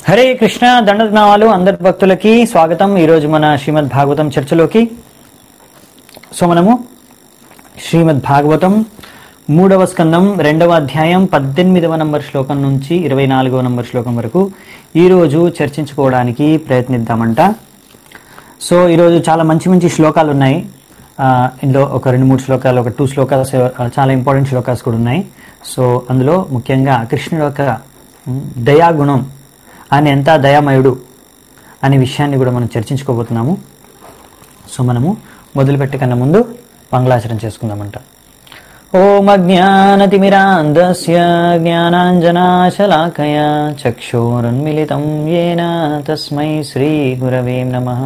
హరే కృష్ణ దండనామాలు అందరి భక్తులకి స్వాగతం ఈరోజు మన శ్రీమద్ భాగవతం చర్చలోకి సో మనము శ్రీమద్ భాగవతం మూడవ స్కందం రెండవ అధ్యాయం పద్దెనిమిదవ నంబర్ శ్లోకం నుంచి ఇరవై నాలుగవ నంబర్ శ్లోకం వరకు ఈరోజు చర్చించుకోవడానికి ప్రయత్నిద్దామంట సో ఈరోజు చాలా మంచి మంచి శ్లోకాలు ఉన్నాయి ఆ, ఇందులో ఒక రెండు మూడు శ్లోకాలు ఒక టూ శ్లోకాస్ ఆ, చాలా ఇంపార్టెంట్ శ్లోకాస్ కూడా ఉన్నాయి సో అందులో ముఖ్యంగా కృష్ణుడు యొక్క ఉమ్, దయాగుణం ఆయన ఎంత దయామయుడు అనే విషయాన్ని కూడా మనం చర్చించుకోబోతున్నాము సో మనము మొదలుపెట్టే కన్నా ముందు మంగళాచరణ చేసుకుందామంట ఓం అజ్ఞానతిమిరాంధస్య జ్ఞానాంజనాశలాకయ చక్షోరున్మిళితం येन తస్మై శ్రీగురవే నమః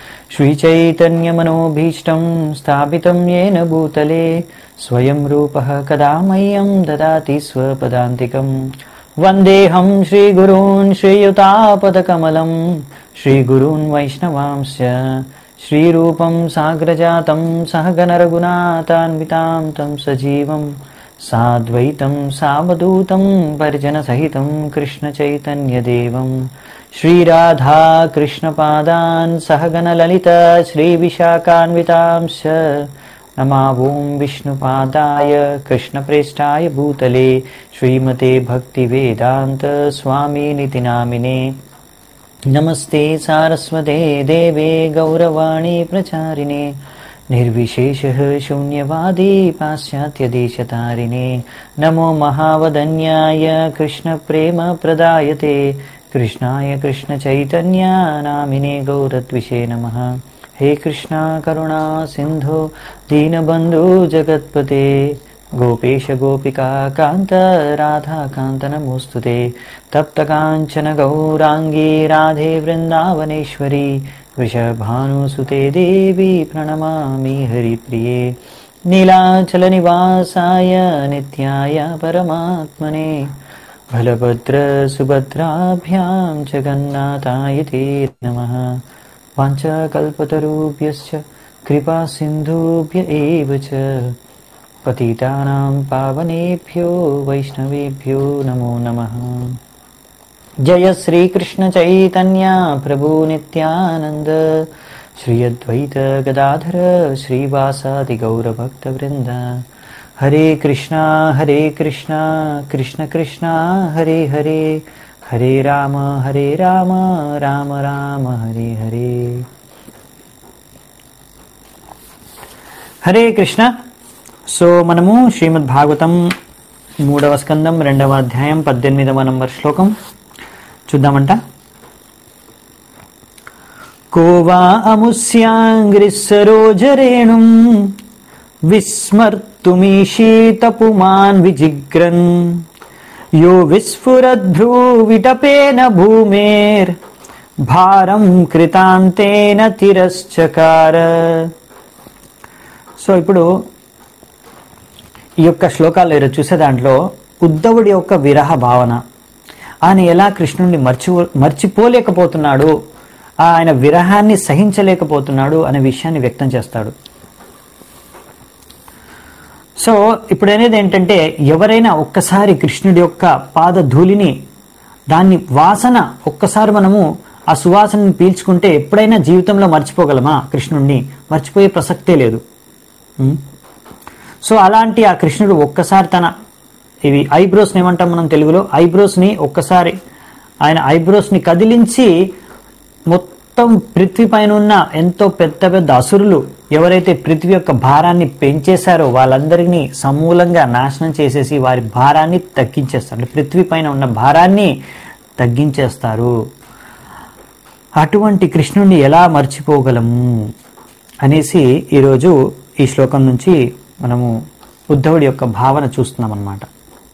శ్రీచైతన్యమనోభీష్టం స్థాపితం येन భూతలే స్వయం రూపः కదా మह्यं దదాతి స్వపదాంతికం వందేహం శ్రీగురూన్ శ్రీయుతాపదకమలం శ్రీగురూన్ వైష్ణవాంశ్చ श्रीरूपं साग्रजातं सहगनरघुनाथान्वितां तं सजीवं साद्वैतं सावधूतं परिजनसहितं कृष्णचैतन्यदेवं श्रीराधा कृष्णपादान् सहगनललिता श्रीविशाखान्वितांश्च नमावों विष्णुपादाय कृष्णप्रेष्ठाय भूतले श्रीमते भक्तिवेदान्त स्वामिनिति नामिने नमस्ते सारस्वते देवे गौरवाणी प्रचारिणे निर्विशेषः शून्यवादी पाश्चात्यदेशतारिणे नमो महावदन्याय कृष्णप्रेमप्रदायते कृष्णाय कृष्णचैतन्या नामिने गौरद्विषे नमः हे कृष्णा करुणा सिन्धो दीनबन्धु जगत्पते गोपेश गोपिका कान्त राधा कान्त नमोऽस्तु ते तप्तकाञ्चन गौराङ्गी राधे वृन्दावनेश्वरी वृषभानुसुते देवी प्रणमामि हरिप्रिये नीलाचलनिवासाय नित्याय परमात्मने बलभद्रसुभद्राभ्यां जगन्नाथाय ते नमः वाञ्छाकल्पतरुभ्यश्च कृपासिन्धुभ्य एव च पतितानां पावनेभ्यो वैष्णवेभ्यो नमो नमः जय श्रीकृष्णचैतन्य प्रभु नित्यानन्द श्री अद्वैत गदाधर श्रीवासादिगौरभक्तवृन्द हरे कृष्णा हरे कृष्णा कृष्ण कृष्णा हरे हरे हरे राम हरे राम राम राम हरे हरे హరే కృష్ణ సో మనము శ్రీమద్ భాగవతం మూడవ స్కందం రెండవ అధ్యాయం పద్దెనిమిదవ నంబర్ శ్లోకం చూద్దామంట కోవా అముస్యాంగ్రిస్సరోజరేణుం విస్మర్తుమీషీతపుమాన్ విజిగ్రన్ యో విస్ఫురద్భ్రూవిటపేన భూమేర్ భారం కృతాంతేన తిరశ్చకార సో ఇప్పుడు ఈ యొక్క శ్లోకాలు మీరు చూసే దాంట్లో ఉద్ధవుడి యొక్క విరహ భావన ఆయన ఎలా కృష్ణుడిని మర్చి మర్చిపోలేకపోతున్నాడు ఆయన విరహాన్ని సహించలేకపోతున్నాడు అనే విషయాన్ని వ్యక్తం చేస్తాడు సో ఇప్పుడు అనేది ఏంటంటే ఎవరైనా ఒక్కసారి కృష్ణుడి యొక్క పాద ధూళిని దాన్ని వాసన ఒక్కసారి మనము ఆ సువాసనని పీల్చుకుంటే ఎప్పుడైనా జీవితంలో మర్చిపోగలమా కృష్ణుడిని మర్చిపోయే ప్రసక్తే లేదు ఉం? సో అలాంటి ఆ కృష్ణుడు ఒక్కసారి తన ఇవి ఐబ్రోస్ని ఏమంటాం మనం తెలుగులో ఐబ్రోస్ని ఒక్కసారి ఆయన ఐబ్రోస్ని కదిలించి మొత్తం పృథ్వీ పైన ఉన్న ఎంతో పెద్ద పెద్ద అసురులు ఎవరైతే పృథ్వీ యొక్క భారాన్ని పెంచేశారో వాళ్ళందరినీ సమూలంగా నాశనం చేసేసి వారి భారాన్ని తగ్గించేస్తారు అంటే పృథ్వీ పైన ఉన్న భారాన్ని తగ్గించేస్తారు అటువంటి కృష్ణుడిని ఎలా మర్చిపోగలము అనేసి ఈరోజు ఈ శ్లోకం నుంచి మనము ఉద్ధవుడి యొక్క భావన చూస్తున్నాం అన్నమాట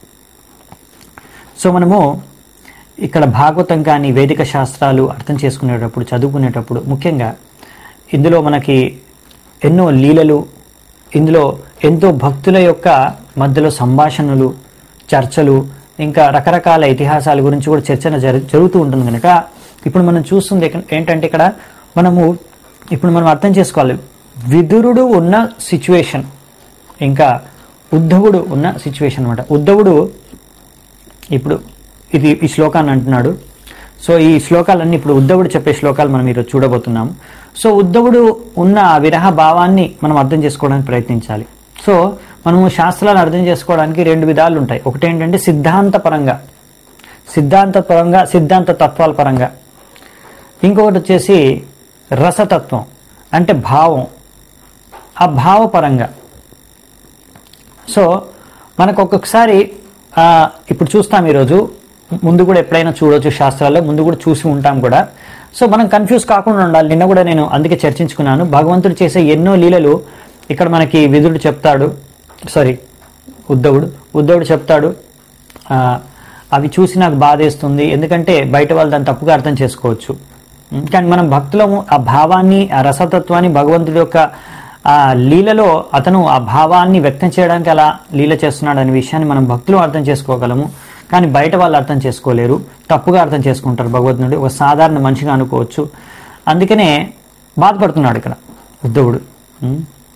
సో మనము ఇక్కడ భాగవతం కానీ వేదిక శాస్త్రాలు అర్థం చేసుకునేటప్పుడు చదువుకునేటప్పుడు ముఖ్యంగా ఇందులో మనకి ఎన్నో లీలలు ఇందులో ఎంతో భక్తుల యొక్క మధ్యలో సంభాషణలు చర్చలు ఇంకా రకరకాల ఇతిహాసాల గురించి కూడా చర్చన జరు జరుగుతూ ఉంటుంది కనుక ఇప్పుడు మనం చూస్తుంది ఎక్క- ఏంటంటే ఇక్కడ మనము ఇప్పుడు మనం అర్థం చేసుకోవాలి విదురుడు ఉన్న సిచ్యువేషన్ ఇంకా ఉద్ధవుడు ఉన్న సిచ్యువేషన్ అనమాట ఉద్ధవుడు ఇప్పుడు ఇది ఈ శ్లోకాన్ని అంటున్నాడు సో ఈ శ్లోకాలన్నీ ఇప్పుడు ఉద్ధవుడు చెప్పే శ్లోకాలు మనం ఈరోజు చూడబోతున్నాం సో ఉద్ధవుడు ఉన్న ఆ విరహ భావాన్ని మనం అర్థం చేసుకోవడానికి ప్రయత్నించాలి సో మనము శాస్త్రాలను అర్థం చేసుకోవడానికి రెండు విధాలు ఉంటాయి ఒకటి ఏంటంటే సిద్ధాంత పరంగా సిద్ధాంత పరంగా సిద్ధాంత తత్వాల పరంగా ఇంకొకటి వచ్చేసి రసతత్వం అంటే భావం ఆ భావపరంగా సో మనకు ఒక్కొక్కసారి ఆ, ఇప్పుడు చూస్తాం ఈరోజు ముందు కూడా ఎప్పుడైనా చూడొచ్చు శాస్త్రాల్లో ముందు కూడా చూసి ఉంటాం కూడా సో మనం కన్ఫ్యూజ్ కాకుండా ఉండాలి నిన్న కూడా నేను అందుకే చర్చించుకున్నాను భగవంతుడు చేసే ఎన్నో లీలలు ఇక్కడ మనకి విదుడు చెప్తాడు సారీ ఉద్ధవుడు ఉద్ధవుడు చెప్తాడు ఆ, అవి చూసి నాకు బాధేస్తుంది ఎందుకంటే బయట వాళ్ళు దాన్ని తప్పుగా అర్థం చేసుకోవచ్చు ఉం, కానీ మనం భక్తులము ఆ భావాన్ని ఆ రసతత్వాన్ని భగవంతుడి యొక్క ఆ లీలలో అతను ఆ భావాన్ని వ్యక్తం చేయడానికి అలా లీల చేస్తున్నాడు అనే విషయాన్ని మనం భక్తులు అర్థం చేసుకోగలము కానీ బయట వాళ్ళు అర్థం చేసుకోలేరు తప్పుగా అర్థం చేసుకుంటారు భగవంతుడు ఒక సాధారణ మనిషిగా అనుకోవచ్చు అందుకనే బాధపడుతున్నాడు ఇక్కడ ఉద్ధవుడు ఉం.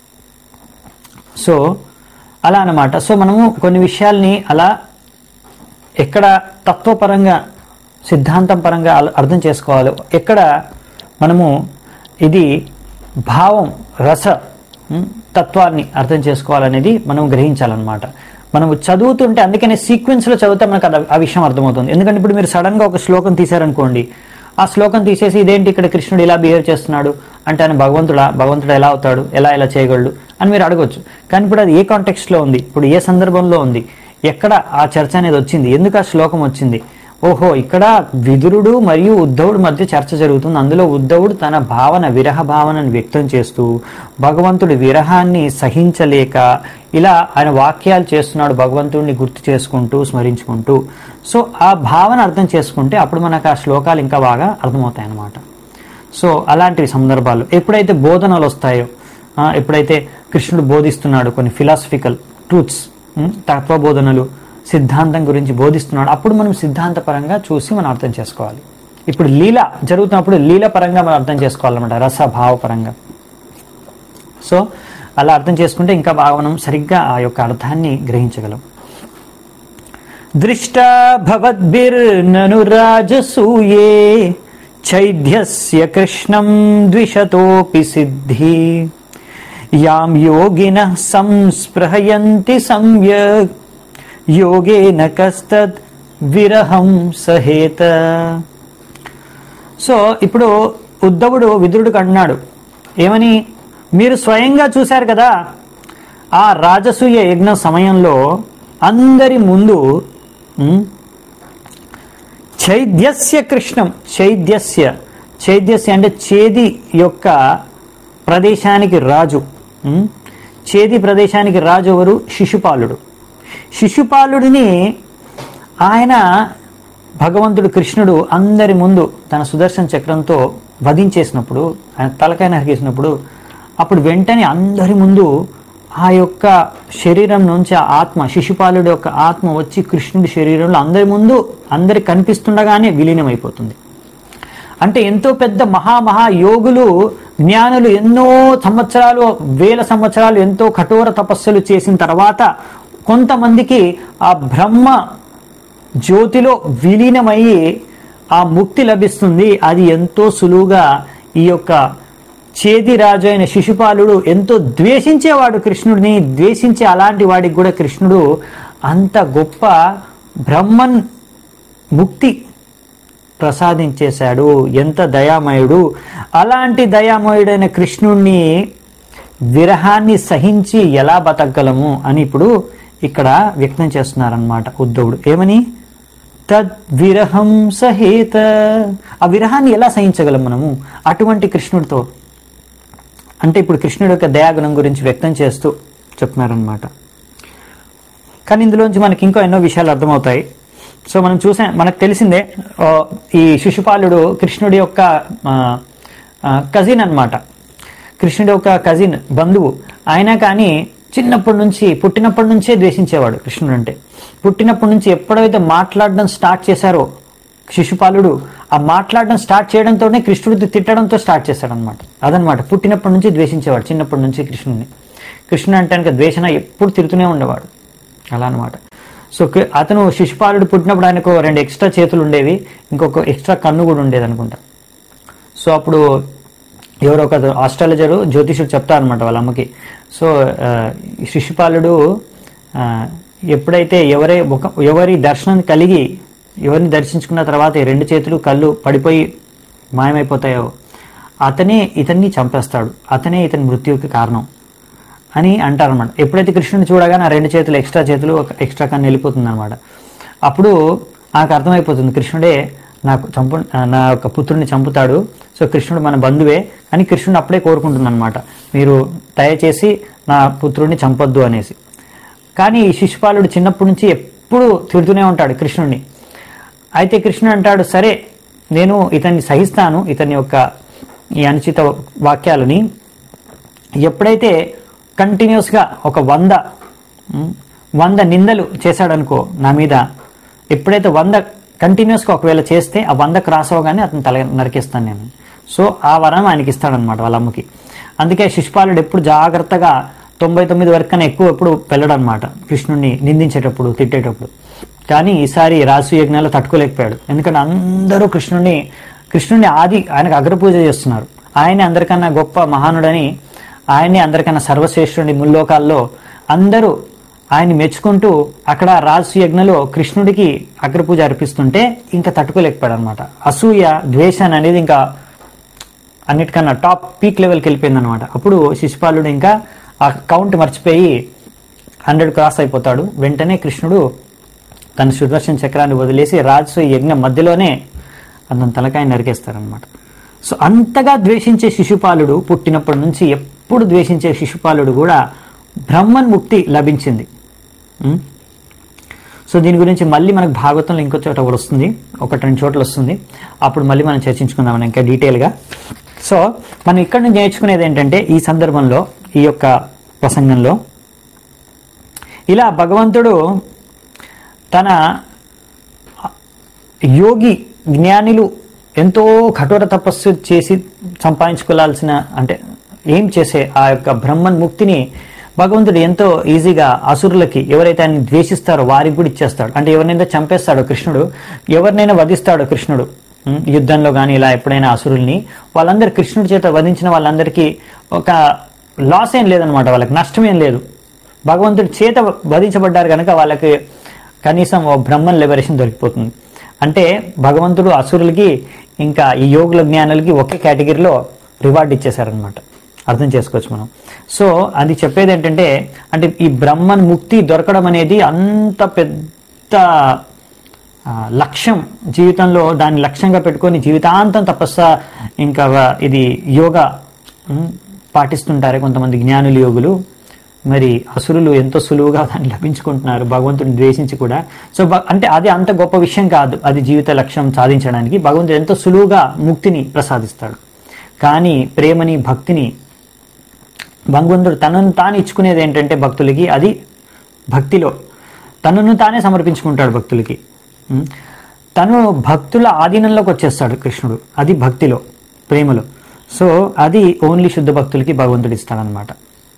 సో అలా అన్నమాట సో మనము కొన్ని విషయాల్ని అలా ఎక్కడ తత్వపరంగా సిద్ధాంతం పరంగా అల- అర్థం చేసుకోవాలి ఎక్కడ మనము ఇది భావం రస ఉం, తత్వాన్ని అర్థం చేసుకోవాలనేది మనం గ్రహించాలన్నమాట మనం చదువుతుంటే అందుకనే సీక్వెన్స్లో చదివితే మనకు అది ఆ విషయం అర్థమవుతుంది ఎందుకంటే ఇప్పుడు మీరు సడన్గా ఒక శ్లోకం తీశారనుకోండి ఆ శ్లోకం తీసేసి ఇదేంటి ఇక్కడ కృష్ణుడు ఇలా బిహేవ్ చేస్తున్నాడు అంటే ఆయన భగవంతుడా భగవంతుడు ఎలా అవుతాడు ఎలా ఎలా చేయగలడు అని మీరు అడగొచ్చు కానీ ఇప్పుడు అది ఏ కాంటెక్స్ట్లో ఉంది ఇప్పుడు ఏ సందర్భంలో ఉంది ఎక్కడ ఆ చర్చ అనేది వచ్చింది ఎందుకు ఆ శ్లోకం వచ్చింది ఓహో ఇక్కడ విదురుడు మరియు ఉద్ధవుడు మధ్య చర్చ జరుగుతుంది అందులో ఉద్ధవుడు తన భావన విరహ భావనను వ్యక్తం చేస్తూ భగవంతుడి విరహాన్ని సహించలేక ఇలా ఆయన వాక్యాలు చేస్తున్నాడు భగవంతుడిని గుర్తు చేసుకుంటూ స్మరించుకుంటూ సో ఆ భావన అర్థం చేసుకుంటే అప్పుడు మనకు ఆ శ్లోకాలు ఇంకా బాగా అర్థమవుతాయి అన్నమాట సో అలాంటి సందర్భాలు ఎప్పుడైతే బోధనలు వస్తాయో ఆ, ఎప్పుడైతే కృష్ణుడు బోధిస్తున్నాడు కొన్ని ఫిలాసఫికల్ ట్రూత్స్ తత్వ బోధనలు సిద్ధాంతం గురించి బోధిస్తున్నాడు అప్పుడు మనం సిద్ధాంతపరంగా చూసి మనం అర్థం చేసుకోవాలి ఇప్పుడు లీల జరుగుతున్నప్పుడు లీల పరంగా మనం అర్థం చేసుకోవాలన్నమాట రస భావ పరంగా సో అలా అర్థం చేసుకుంటే ఇంకా బాగా మనం సరిగ్గా ఆ యొక్క అర్థాన్ని గ్రహించగలం దృష్టా భవద్భిర్నను రాజసూయే చైద్యస్య కృష్ణం ద్విషతోపి సిద్ధి యాం యోగిన సంస్పృహయంతి సంయక్ యోగేన కస్తద్ విరహం సహేత సో ఇప్పుడు ఉద్ధవుడు విదురుడికి అన్నాడు ఏమని మీరు స్వయంగా చూశారు కదా ఆ రాజసూయ యజ్ఞ సమయంలో అందరి ముందు ఉమ్, చైద్యస్య కృష్ణం చైద్యస్య చైద్యస్య అంటే చేది యొక్క ప్రదేశానికి రాజు ఉమ్, చేది ప్రదేశానికి రాజు ఎవరు శిశుపాలుడు శిశుపాలుడిని ఆయన భగవంతుడు కృష్ణుడు అందరి ముందు తన సుదర్శన చక్రంతో వధించేసినప్పుడు ఆయన తలకాయ నరికేసినప్పుడు అప్పుడు వెంటనే అందరి ముందు ఆ యొక్క శరీరం నుంచి ఆ ఆత్మ శిశుపాలుడి యొక్క ఆత్మ వచ్చి కృష్ణుడి శరీరంలో అందరి ముందు అందరి కనిపిస్తుండగానే విలీనమైపోతుంది అంటే ఎంతో పెద్ద మహా మహా యోగులు జ్ఞానులు ఎన్నో సంవత్సరాలు వేల సంవత్సరాలు ఎంతో కఠోర తపస్సులు చేసిన తర్వాత కొంతమందికి ఆ బ్రహ్మ జ్యోతిలో విలీనమయ్యి ఆ ముక్తి లభిస్తుంది అది ఎంతో సులువుగా ఈ యొక్క చేది రాజు అయిన శిశుపాలుడు ఎంతో ద్వేషించేవాడు కృష్ణుడిని ద్వేషించే అలాంటి వాడికి కూడా కృష్ణుడు అంత గొప్ప బ్రహ్మన్ ముక్తి ప్రసాదించేశాడు ఎంత దయామయుడు అలాంటి దయామయుడైన కృష్ణుణ్ణి విరహాన్ని సహించి ఎలా బతకగలము అని ఇప్పుడు ఇక్కడ వ్యక్తం చేస్తున్నారనమాట ఉద్ధవుడు ఏమని తద్ విరహం సహేత ఆ విరహాన్ని ఎలా సహించగలం మనము అటువంటి కృష్ణుడితో అంటే ఇప్పుడు కృష్ణుడి యొక్క దయాగుణం గురించి వ్యక్తం చేస్తూ చెప్తున్నారనమాట కానీ ఇందులోంచి మనకి ఇంకో ఎన్నో విషయాలు అర్థమవుతాయి సో మనం చూసా మనకు తెలిసిందే ఆ, ఈ శిశుపాలుడు కృష్ణుడి యొక్క కజిన్ అన్నమాట కృష్ణుడి యొక్క కజిన్ బంధువు అయినా కానీ చిన్నప్పటి నుంచి పుట్టినప్పటి నుంచే ద్వేషించేవాడు కృష్ణుడు అంటే పుట్టినప్పటి నుంచి ఎప్పుడైతే మాట్లాడడం స్టార్ట్ చేశారో శిశుపాలుడు ఆ మాట్లాడడం స్టార్ట్ చేయడంతోనే కృష్ణుడిని తిట్టడంతో స్టార్ట్ చేశాడనమాట అదనమాట పుట్టినప్పటి నుంచి ద్వేషించేవాడు చిన్నప్పటి నుంచి కృష్ణుడిని కృష్ణుడు అంటే కనుక ద్వేషణ ఎప్పుడు తిడుతూనే ఉండేవాడు అలా అనమాట సో కి- అతను శిశుపాలుడు పుట్టినప్పుడు ఆయనకు రెండు ఎక్స్ట్రా చేతులు ఉండేవి ఇంకొక ఎక్స్ట్రా కన్ను కూడా ఉండేది అనుకుంటా సో అప్పుడు ఎవరో ఒక ఆస్ట్రాలజరు జ్యోతిషుడు చెప్తారనమాట వాళ్ళ అమ్మకి సో ఆ, ఈ శిశుపాలుడు ఆ, ఎప్పుడైతే ఎవరే ఒక ఎవరి దర్శనం కలిగి ఎవరిని దర్శించుకున్న తర్వాత ఈ రెండు చేతులు కళ్ళు పడిపోయి మాయమైపోతాయో అతనే ఇతన్ని చంపేస్తాడు అతనే ఇతని మృత్యువుకి కారణం అని అంటారనమాట ఎప్పుడైతే కృష్ణుని చూడగానే ఆ రెండు చేతులు ఎక్స్ట్రా చేతులు ఒక ఎక్స్ట్రా కన్ను వెళ్ళిపోతుంది అనమాట అప్పుడు నాకు అర్థమైపోతుంది కృష్ణుడే నాకు చంపు నా యొక్క పుత్రుడిని చంపుతాడు సో కృష్ణుడు మన బంధువే అని కృష్ణుడు అప్పుడే కోరుకుంటుంది అనమాట మీరు దయచేసి నా పుత్రుడిని చంపొద్దు అనేసి కానీ ఈ శిశుపాలుడు చిన్నప్పటి నుంచి ఎప్పుడు తిడుతూనే ఉంటాడు కృష్ణుడిని అయితే కృష్ణుడు అంటాడు సరే నేను ఇతన్ని సహిస్తాను ఇతని యొక్క ఈ అనుచిత వాక్యాలని ఎప్పుడైతే కంటిన్యూస్గా ఒక వంద ఉమ్, వంద నిందలు చేశాడనుకో నా మీద ఎప్పుడైతే వంద కంటిన్యూస్గా ఒకవేళ చేస్తే ఆ వంద క్రాస్ అవగానే అతను తల నరికేస్తాను నేను సో ఆ వరం ఆయనకి ఇస్తాడనమాట వాళ్ళ అమ్మకి అందుకే శిశుపాలుడు ఎప్పుడు జాగ్రత్తగా తొంభై తొమ్మిది వరకు కన్నా ఎక్కువ ఎప్పుడు వెళ్ళడనమాట కృష్ణుడిని నిందించేటప్పుడు తిట్టేటప్పుడు కానీ ఈసారి రాసు యజ్ఞాలు తట్టుకోలేకపోయాడు ఎందుకంటే అందరూ కృష్ణుడిని కృష్ణుడిని ఆది ఆయనకు అగ్రపూజ చేస్తున్నారు ఆయనే అందరికన్నా గొప్ప మహానుడని ఆయన్ని అందరికన్నా సర్వశ్రేష్ఠుడి ముల్లోకాల్లో అందరూ ఆయన్ని మెచ్చుకుంటూ అక్కడ రాజసు యజ్ఞలో కృష్ణుడికి అగ్రపూజ అర్పిస్తుంటే ఇంకా తట్టుకోలేకపోయాడు అనమాట అసూయ ద్వేషాన్ని అనేది ఇంకా అన్నిటికన్నా టాప్ పీక్ లెవెల్కి వెళ్ళిపోయింది అనమాట అప్పుడు శిశుపాలుడు ఇంకా ఆ కౌంట్ మర్చిపోయి హండ్రెడ్ క్రాస్ అయిపోతాడు వెంటనే కృష్ణుడు తన సుదర్శన చక్రాన్ని వదిలేసి రాజసు యజ్ఞం మధ్యలోనే అతని తలకాయ నరికేస్తారనమాట సో అంతగా ద్వేషించే శిశుపాలుడు పుట్టినప్పటి నుంచి ఎప్పుడు ద్వేషించే శిశుపాలుడు కూడా బ్రహ్మన్ ముక్తి లభించింది ఉం? సో దీని గురించి మళ్ళీ మనకు భాగవతంలో ఇంకో చోట ఒకటి వస్తుంది ఒకటి రెండు చోట్ల వస్తుంది అప్పుడు మళ్ళీ మనం చర్చించుకుందాం ఇంకా డీటెయిల్గా సో మనం ఇక్కడ నుంచి నేర్చుకునేది ఏంటంటే ఈ సందర్భంలో ఈ యొక్క ప్రసంగంలో ఇలా భగవంతుడు తన యోగి జ్ఞానులు ఎంతో కఠోర తపస్సు చేసి సంపాదించుకోవాల్సిన అంటే ఏం చేసే ఆ యొక్క బ్రహ్మన్ ముక్తిని భగవంతుడు ఎంతో ఈజీగా అసురులకి ఎవరైతే ఆయన ద్వేషిస్తారో వారికి కూడా ఇచ్చేస్తాడు అంటే ఎవరినైనా చంపేస్తాడో కృష్ణుడు ఎవరినైనా వధిస్తాడో కృష్ణుడు ఉం, యుద్ధంలో కానీ ఇలా ఎప్పుడైనా అసురుల్ని వాళ్ళందరూ కృష్ణుడి చేత వధించిన వాళ్ళందరికీ ఒక లాస్ ఏం లేదనమాట వాళ్ళకి నష్టం ఏం లేదు భగవంతుడి చేత వధించబడ్డారు కనుక వాళ్ళకి కనీసం ఓ బ్రహ్మన్ లిబరేషన్ దొరికిపోతుంది అంటే భగవంతుడు అసురులకి ఇంకా ఈ యోగుల జ్ఞానులకి ఒకే కేటగిరీలో రివార్డ్ ఇచ్చేశారనమాట అర్థం చేసుకోవచ్చు మనం సో అది చెప్పేది ఏంటంటే అంటే ఈ బ్రహ్మన్ ముక్తి దొరకడం అనేది అంత పెద్ద ఆ, లక్ష్యం జీవితంలో దాన్ని లక్ష్యంగా పెట్టుకొని జీవితాంతం తపస్స ఇంకా వ- ఇది యోగా ఉమ్, పాటిస్తుంటారు కొంతమంది జ్ఞానులు యోగులు మరి అసురులు ఎంతో సులువుగా దాన్ని లభించుకుంటున్నారు భగవంతుడిని ద్వేషించి కూడా సో భ- అంటే అది అంత గొప్ప విషయం కాదు అది జీవిత లక్ష్యం సాధించడానికి భగవంతుడు ఎంతో సులువుగా ముక్తిని ప్రసాదిస్తాడు కానీ ప్రేమని భక్తిని భగవంతుడు తనను తాను ఇచ్చుకునేది ఏంటంటే భక్తులకి అది భక్తిలో తనను తానే సమర్పించుకుంటాడు భక్తులకి ఉం? తను భక్తుల ఆధీనంలోకి వచ్చేస్తాడు కృష్ణుడు అది భక్తిలో ప్రేమలో సో అది ఓన్లీ శుద్ధ భక్తులకి భగవంతుడు ఇస్తాడనమాట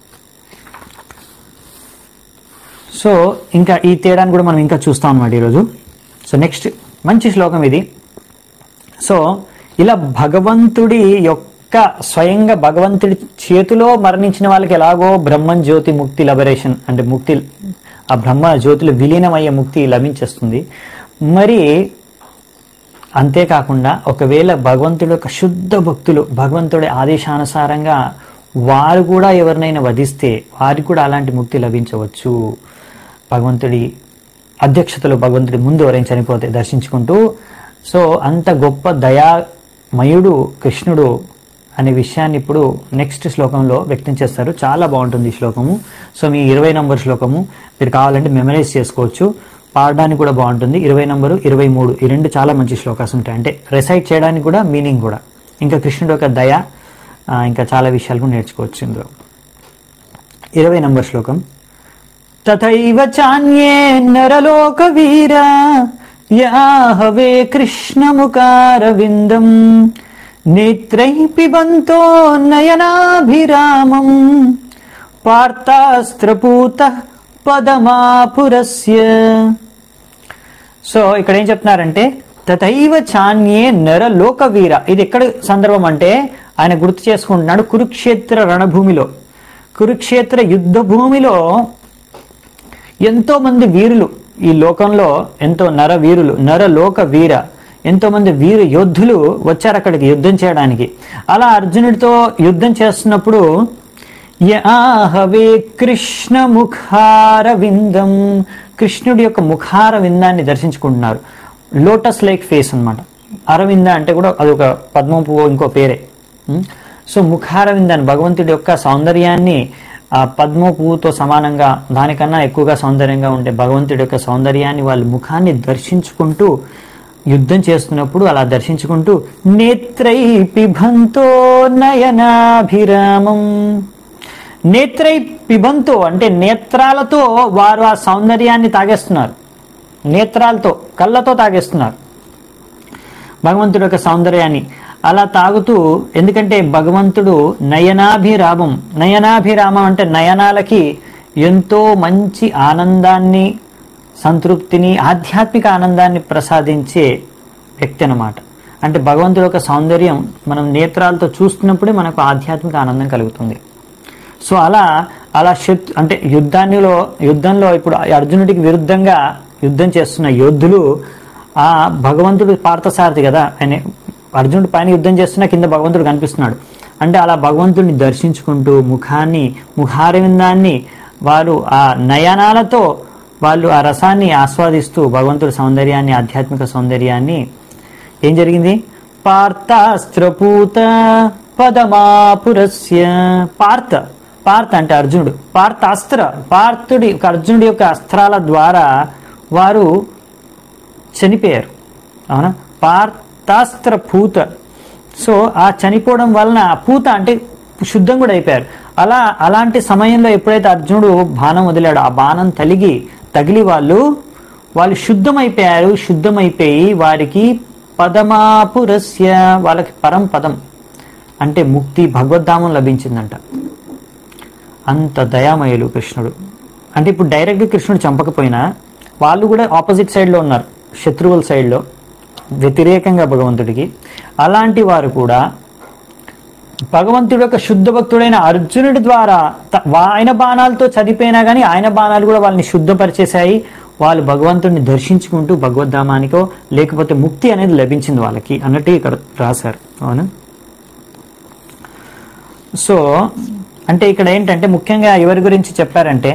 సో ఇంకా ఈ తేడాన్ని కూడా మనం ఇంకా చూస్తాం అన్నమాట ఈరోజు సో నెక్స్ట్ మంచి శ్లోకం ఇది సో ఇలా భగవంతుడి యొక్క స్వయంగా భగవంతుడి చేతిలో మరణించిన వాళ్ళకి ఎలాగో బ్రహ్మన్ జ్యోతి ముక్తి లబరేషన్ అంటే ముక్తి ఆ బ్రహ్మ జ్యోతిలో విలీనమయ్యే ముక్తి లభించేస్తుంది మరి అంతేకాకుండా ఒకవేళ భగవంతుడి యొక్క శుద్ధ భక్తులు భగవంతుడి ఆదేశానుసారంగా వారు కూడా ఎవరినైనా వధిస్తే వారికి కూడా అలాంటి ముక్తి లభించవచ్చు భగవంతుడి అధ్యక్షతలో భగవంతుడి ముందు ఎవరైనా చనిపోతే దర్శించుకుంటూ సో అంత గొప్ప దయామయుడు కృష్ణుడు అనే విషయాన్ని ఇప్పుడు నెక్స్ట్ శ్లోకంలో వ్యక్తం చేస్తారు చాలా బాగుంటుంది ఈ శ్లోకము సో మీ ఇరవై నంబర్ శ్లోకము మీరు కావాలంటే మెమరైజ్ చేసుకోవచ్చు పాడడానికి కూడా బాగుంటుంది ఇరవై నంబరు ఇరవై మూడు ఈ రెండు చాలా మంచి శ్లోకాస్ ఉంటాయి అంటే రెసైట్ చేయడానికి కూడా మీనింగ్ కూడా ఇంకా కృష్ణుడు యొక్క దయ ఆ, ఇంకా చాలా విషయాలు కూడా నేర్చుకోవచ్చు ఇందులో ఇరవై నంబర్ శ్లోకం తథైవ చాన్యే నరలోక వీర యాహవే కృష్ణముకారవిందం నేత్రై పిబంతో నయనాభిరామం పార్థాస్త్రపూత పదమాపురస్య సో ఇక్కడ ఏం చెప్తున్నారంటే తథైవ చాన్యే నరలోక వీర ఇది ఎక్కడ సందర్భం అంటే ఆయన గుర్తు చేసుకుంటున్నాడు కురుక్షేత్ర రణభూమిలో కురుక్షేత్ర యుద్ధ భూమిలో ఎంతో మంది వీరులు ఈ లోకంలో ఎంతో నర వీరులు నరలోక వీర ఎంతో మంది వీర యోధులు వచ్చారు అక్కడికి యుద్ధం చేయడానికి అలా అర్జునుడితో యుద్ధం చేస్తున్నప్పుడు యాహవే కృష్ణ ముఖార విందం కృష్ణుడి యొక్క ముఖార విందాన్ని దర్శించుకుంటున్నారు లోటస్ లైక్ ఫేస్ అన్నమాట అరవింద అంటే కూడా అదొక పద్మం పువ్వు ఇంకో పేరే ఉం? సో ముఖార విందాన్ని భగవంతుడి యొక్క సౌందర్యాన్ని ఆ పద్మ పువ్వుతో సమానంగా దానికన్నా ఎక్కువగా సౌందర్యంగా ఉండే భగవంతుడి యొక్క సౌందర్యాన్ని వాళ్ళ ముఖాన్ని దర్శించుకుంటూ యుద్ధం చేస్తున్నప్పుడు అలా దర్శించుకుంటూ నేత్రై పిభంతో నయనాభిరామం నేత్రై పిబంతో అంటే నేత్రాలతో వారు ఆ సౌందర్యాన్ని తాగేస్తున్నారు నేత్రాలతో కళ్ళతో తాగేస్తున్నారు భగవంతుడి యొక్క సౌందర్యాన్ని అలా తాగుతూ ఎందుకంటే భగవంతుడు నయనాభిరామం నయనాభిరామం అంటే నయనాలకి ఎంతో మంచి ఆనందాన్ని సంతృప్తిని ఆధ్యాత్మిక ఆనందాన్ని ప్రసాదించే వ్యక్తి అన్నమాట అంటే భగవంతుడి యొక్క సౌందర్యం మనం నేత్రాలతో చూస్తున్నప్పుడే మనకు ఆధ్యాత్మిక ఆనందం కలుగుతుంది సో అలా అలా శత్ అంటే యుద్ధాన్నిలో యుద్ధంలో ఇప్పుడు అర్జునుడికి విరుద్ధంగా యుద్ధం చేస్తున్న యోధులు ఆ భగవంతుడు పార్థసారథి కదా ఆయన అర్జునుడి పైన యుద్ధం చేస్తున్నా కింద భగవంతుడు కనిపిస్తున్నాడు అంటే అలా భగవంతుడిని దర్శించుకుంటూ ముఖాన్ని ముఖారవిందాన్ని వారు ఆ నయనాలతో వాళ్ళు ఆ రసాన్ని ఆస్వాదిస్తూ భగవంతుడి సౌందర్యాన్ని ఆధ్యాత్మిక సౌందర్యాన్ని ఏం జరిగింది పార్థాస్త్రపూత పదమాపురస్య పార్థ పార్థ అంటే అర్జునుడు పార్థాస్త్ర పార్థుడి అర్జునుడి యొక్క అస్త్రాల ద్వారా వారు చనిపోయారు అవునా పార్థాస్త్ర పూత సో ఆ చనిపోవడం వలన ఆ పూత అంటే శుద్ధం కూడా అయిపోయారు అలా అలాంటి సమయంలో ఎప్పుడైతే అర్జునుడు బాణం వదిలాడో ఆ బాణం తలిగి తగిలి వాళ్ళు వాళ్ళు శుద్ధమైపోయారు శుద్ధమైపోయి వారికి పదమాపురస్య వాళ్ళకి పరం పదం అంటే ముక్తి భగవద్ధామం లభించిందంట అంత దయామయులు కృష్ణుడు అంటే ఇప్పుడు డైరెక్ట్గా కృష్ణుడు చంపకపోయినా వాళ్ళు కూడా ఆపోజిట్ సైడ్లో ఉన్నారు శత్రువుల సైడ్లో వ్యతిరేకంగా భగవంతుడికి అలాంటి వారు కూడా భగవంతుడు యొక్క శుద్ధ భక్తుడైన అర్జునుడి ద్వారా త- వా- ఆయన బాణాలతో చనిపోయినా కానీ ఆయన బాణాలు కూడా వాళ్ళని శుద్ధపరిచేశాయి వాళ్ళు భగవంతుడిని దర్శించుకుంటూ భగవద్ధామానికో లేకపోతే ముక్తి అనేది లభించింది వాళ్ళకి అన్నట్టు ఇక్కడ రాశారు అవునా సో అంటే ఇక్కడ ఏంటంటే ముఖ్యంగా ఎవరి గురించి చెప్పారంటే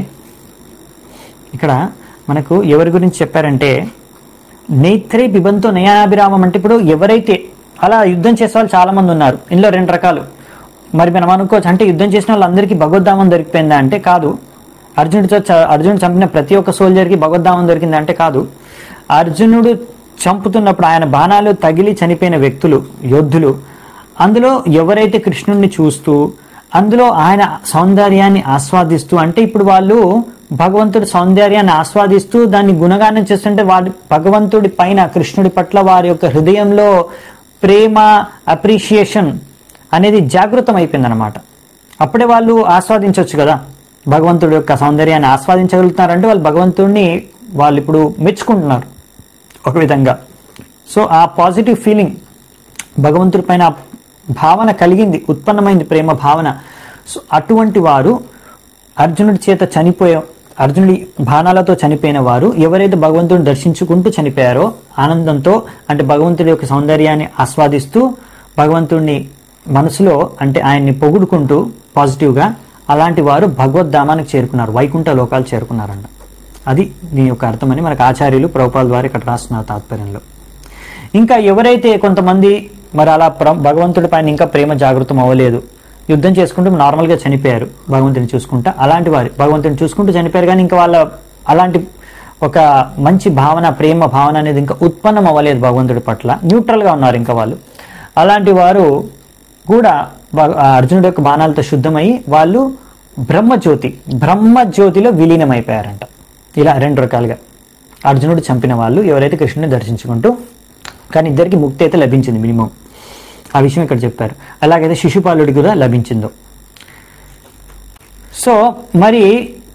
ఇక్కడ మనకు ఎవరి గురించి చెప్పారంటే నేత్రే బిబంతో నయాభిరామం అంటే ఇప్పుడు ఎవరైతే అలా యుద్ధం చేసే వాళ్ళు చాలా మంది ఉన్నారు ఇందులో రెండు రకాలు మరి మనం అనుకోవచ్చు అంటే యుద్ధం చేసిన వాళ్ళందరికీ భగవద్ధామం దొరికిపోయిందా అంటే కాదు అర్జునుడితో చ- అర్జునుడు చంపిన ప్రతి ఒక్క సోల్జర్కి భగవద్ధామం దొరికిందా అంటే కాదు అర్జునుడు చంపుతున్నప్పుడు ఆయన బాణాలు తగిలి చనిపోయిన వ్యక్తులు యోధులు అందులో ఎవరైతే కృష్ణుడిని చూస్తూ అందులో ఆయన సౌందర్యాన్ని ఆస్వాదిస్తూ అంటే ఇప్పుడు వాళ్ళు భగవంతుడి సౌందర్యాన్ని ఆస్వాదిస్తూ దాన్ని గుణగానం చేస్తుంటే వారి భగవంతుడి పైన కృష్ణుడి పట్ల వారి యొక్క హృదయంలో ప్రేమ అప్రిషియేషన్ అనేది జాగృతం అయిపోయిందనమాట అప్పుడే వాళ్ళు ఆస్వాదించవచ్చు కదా భగవంతుడి యొక్క సౌందర్యాన్ని ఆస్వాదించగలుగుతున్నారంటే వాళ్ళు భగవంతుడిని వాళ్ళు ఇప్పుడు మెచ్చుకుంటున్నారు ఒక విధంగా సో ఆ పాజిటివ్ ఫీలింగ్ భగవంతుడి పైన ఆ భావన కలిగింది ఉత్పన్నమైంది ప్రేమ భావన సో అటువంటి వారు అర్జునుడి చేత చనిపోయే అర్జునుడి బాణాలతో చనిపోయిన వారు ఎవరైతే భగవంతుడిని దర్శించుకుంటూ చనిపోయారో ఆనందంతో అంటే భగవంతుడి యొక్క సౌందర్యాన్ని ఆస్వాదిస్తూ భగవంతుడిని మనసులో అంటే ఆయన్ని పొగుడుకుంటూ పాజిటివ్గా అలాంటి వారు భగవద్ధామానికి చేరుకున్నారు వైకుంఠ లోకాలు చేరుకున్నారంట అది దీని యొక్క అర్థమని మనకు ఆచార్యులు ప్రభుపాల ద్వారా ఇక్కడ రాస్తున్నారు తాత్పర్యంలో ఇంకా ఎవరైతే కొంతమంది మరి అలా ప్ర- భగవంతుడి పైన ఇంకా ప్రేమ జాగృతం అవ్వలేదు యుద్ధం చేసుకుంటూ నార్మల్గా చనిపోయారు భగవంతుని చూసుకుంటా అలాంటి వారు భగవంతుని చూసుకుంటూ చనిపోయారు కానీ ఇంకా వాళ్ళ అలాంటి ఒక మంచి భావన ప్రేమ భావన అనేది ఇంకా ఉత్పన్నం అవ్వలేదు భగవంతుడి పట్ల న్యూట్రల్గా ఉన్నారు ఇంకా వాళ్ళు అలాంటి వారు కూడా భగ- ఆ అర్జునుడి యొక్క బాణాలతో శుద్ధమై వాళ్ళు బ్రహ్మజ్యోతి బ్రహ్మజ్యోతిలో విలీనమైపోయారంట ఇలా రెండు రకాలుగా అర్జునుడు చంపిన వాళ్ళు ఎవరైతే కృష్ణుని దర్శించుకుంటూ కానీ ఇద్దరికి ముక్తి అయితే లభించింది మినిమం ఆ విషయం ఇక్కడ చెప్పారు అలాగైతే శిశుపాలుడికి కూడా లభించిందో సో మరి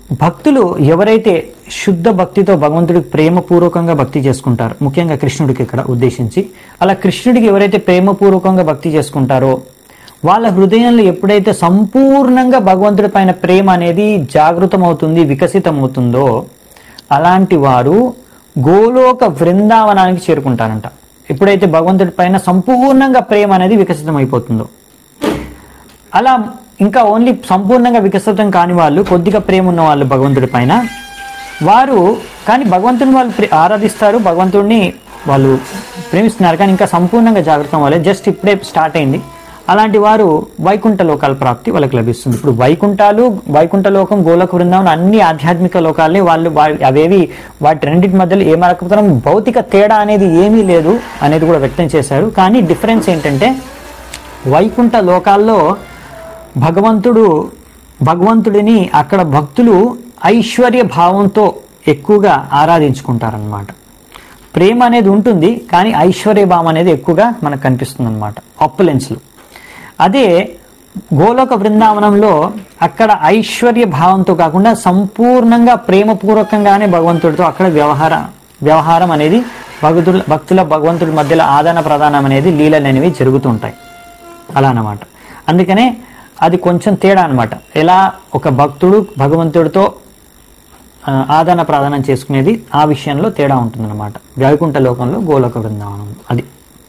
భక్తులు ఎవరైతే శుద్ధ భక్తితో భగవంతుడికి ప్రేమపూర్వకంగా భక్తి చేసుకుంటారు ముఖ్యంగా కృష్ణుడికి ఇక్కడ ఉద్దేశించి అలా కృష్ణుడికి ఎవరైతే ప్రేమపూర్వకంగా భక్తి చేసుకుంటారో వాళ్ళ హృదయంలో ఎప్పుడైతే సంపూర్ణంగా భగవంతుడి పైన ప్రేమ అనేది జాగృతమవుతుంది వికసితమవుతుందో అలాంటి వారు గోలోక బృందావనానికి చేరుకుంటారంట ఎప్పుడైతే భగవంతుడి పైన సంపూర్ణంగా ప్రేమ అనేది వికసితమైపోతుందో అలా ఇంకా ఓన్లీ సంపూర్ణంగా వికసితం కాని వాళ్ళు కొద్దిగా ప్రేమ ఉన్న వాళ్ళు భగవంతుడి పైన వారు కానీ భగవంతుని వాళ్ళు ప్రే- ఆరాధిస్తారు భగవంతుడిని వాళ్ళు ప్రేమిస్తున్నారు కానీ ఇంకా సంపూర్ణంగా జాగ్రత్త వాళ్ళే జస్ట్ ఇప్పుడే స్టార్ట్ అయింది అలాంటి వారు వైకుంఠ లోకాల ప్రాప్తి వాళ్ళకి లభిస్తుంది ఇప్పుడు వైకుంఠాలు వైకుంఠ లోకం గోలోక బృందావనం అన్ని ఆధ్యాత్మిక లోకాలే వాళ్ళు వా- అవేవి వాటి రెండింటి మధ్యలో ఏ మాత్రం భౌతిక తేడా అనేది ఏమీ లేదు అనేది కూడా వ్యక్తం చేశారు కానీ డిఫరెన్స్ ఏంటంటే వైకుంఠ లోకాల్లో భగవంతుడు భగవంతుడిని అక్కడ భక్తులు ఐశ్వర్య భావంతో ఎక్కువగా ఆరాధించుకుంటారనమాట ప్రేమ అనేది ఉంటుంది కానీ ఐశ్వర్య భావం అనేది ఎక్కువగా మనకు కనిపిస్తుంది అనమాట అప్పులెన్స్లు అదే గోలోక బృందావనంలో అక్కడ ఐశ్వర్య భావంతో కాకుండా సంపూర్ణంగా ప్రేమపూర్వకంగానే భగవంతుడితో అక్కడ వ్యవహార వ్యవహారం అనేది భక్తుల భక్తుల భగవంతుడి మధ్యలో ఆదాన ప్రదానం అనేది లీలలు అనేవి జరుగుతుంటాయి అలా అన్నమాట అందుకనే అది కొంచెం తేడా అన్నమాట ఎలా ఒక భక్తుడు భగవంతుడితో ఆ, ఆదాన ప్రదానం చేసుకునేది ఆ విషయంలో తేడా ఉంటుందన్నమాట వైకుంఠ లోకంలో గోలోక బృందావనం అది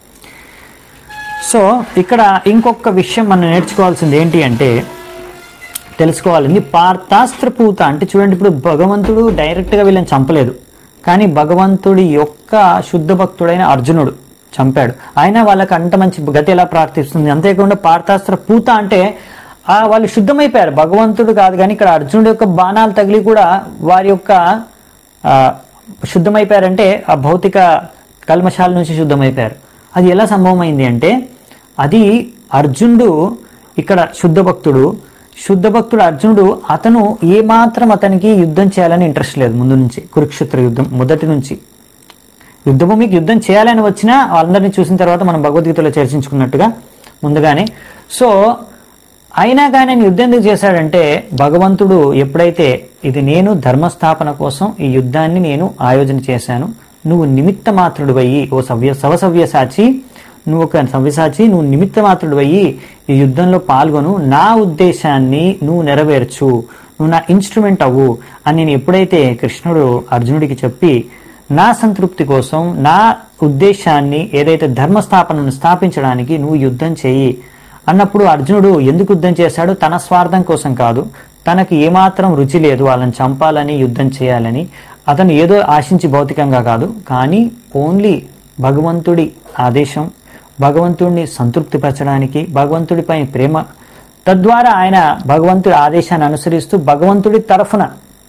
సో ఇక్కడ ఇంకొక విషయం మనం నేర్చుకోవాల్సింది ఏంటి అంటే తెలుసుకోవాలండి పార్థాస్త్రపూత అంటే చూడండి ఇప్పుడు భగవంతుడు డైరెక్ట్గా వీళ్ళని చంపలేదు కానీ భగవంతుడి యొక్క శుద్ధ భక్తుడైన అర్జునుడు చంపాడు అయినా వాళ్ళకి అంత మంచి గతి ఎలా ప్రార్థిస్తుంది అంతేకాకుండా పార్థాస్త్ర పూత అంటే ఆ వాళ్ళు శుద్ధమైపోయారు భగవంతుడు కాదు కానీ ఇక్కడ అర్జునుడి యొక్క బాణాలు తగిలి కూడా వారి యొక్క ఆ, శుద్ధమైపోయారంటే ఆ భౌతిక కల్మశాల నుంచి శుద్ధమైపోయారు అది ఎలా సంభవమైంది అంటే అది అర్జునుడు ఇక్కడ శుద్ధ భక్తుడు శుద్ధ భక్తుడు అర్జునుడు అతను ఏమాత్రం అతనికి యుద్ధం చేయాలని ఇంట్రెస్ట్ లేదు ముందు నుంచి కురుక్షేత్ర యుద్ధం మొదటి నుంచి యుద్ధభూమికి యుద్ధం చేయాలని వచ్చినా వాళ్ళందరినీ చూసిన తర్వాత మనం భగవద్గీతలో చర్చించుకున్నట్టుగా ముందుగానే సో అయినా కానీ ఆయన యుద్ధం ఎందుకు చేశాడంటే భగవంతుడు ఎప్పుడైతే ఇది నేను ధర్మస్థాపన కోసం ఈ యుద్ధాన్ని నేను ఆయోజన చేశాను నువ్వు నిమిత్త మాత్రుడు అయ్యి ఓ సవ్య సవసవ్య సాచి నువ్వు ఒక సవ్యసాచి నువ్వు నిమిత్త మాత్రుడు అయ్యి ఈ యుద్ధంలో పాల్గొను నా ఉద్దేశాన్ని నువ్వు నెరవేర్చు నువ్వు నా ఇన్స్ట్రుమెంట్ అవ్వు అని నేను ఎప్పుడైతే కృష్ణుడు అర్జునుడికి చెప్పి నా సంతృప్తి కోసం నా ఉద్దేశాన్ని ఏదైతే ధర్మస్థాపనను స్థాపించడానికి నువ్వు యుద్ధం చేయి అన్నప్పుడు అర్జునుడు ఎందుకు యుద్ధం చేశాడు తన స్వార్థం కోసం కాదు తనకు ఏమాత్రం రుచి లేదు వాళ్ళని చంపాలని యుద్ధం చేయాలని అతను ఏదో ఆశించి భౌతికంగా కాదు కానీ ఓన్లీ భగవంతుడి ఆదేశం భగవంతుడిని సంతృప్తిపరచడానికి భగవంతుడిపై ప్రేమ తద్వారా ఆయన భగవంతుడి ఆదేశాన్ని అనుసరిస్తూ భగవంతుడి తరఫున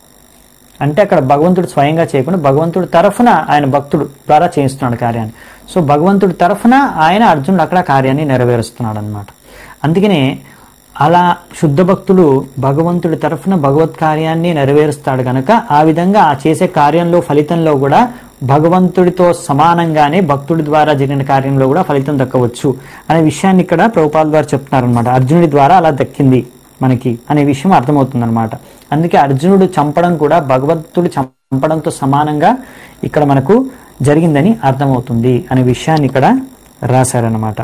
అంటే అక్కడ భగవంతుడు స్వయంగా చేయకుండా భగవంతుడి తరఫున ఆయన భక్తుడు ద్వారా చేయిస్తున్నాడు కార్యాన్ని సో భగవంతుడి తరఫున ఆయన అర్జునుడు అక్కడ కార్యాన్ని నెరవేరుస్తున్నాడు అనమాట అందుకనే అలా శుద్ధ భక్తుడు భగవంతుడి తరఫున భగవత్ కార్యాన్ని నెరవేరుస్తాడు గనక ఆ విధంగా ఆ చేసే కార్యంలో ఫలితంలో కూడా భగవంతుడితో సమానంగానే భక్తుడి ద్వారా జరిగిన కార్యంలో కూడా ఫలితం దక్కవచ్చు అనే విషయాన్ని ఇక్కడ ప్రభుపాల్ గారు చెప్తున్నారనమాట అర్జునుడి ద్వారా అలా దక్కింది మనకి అనే విషయం అర్థమవుతుందన్నమాట అందుకే అర్జునుడు చంపడం కూడా భగవంతుడు చంపడంతో సమానంగా ఇక్కడ మనకు జరిగిందని అర్థమవుతుంది అనే విషయాన్ని ఇక్కడ రాశారనమాట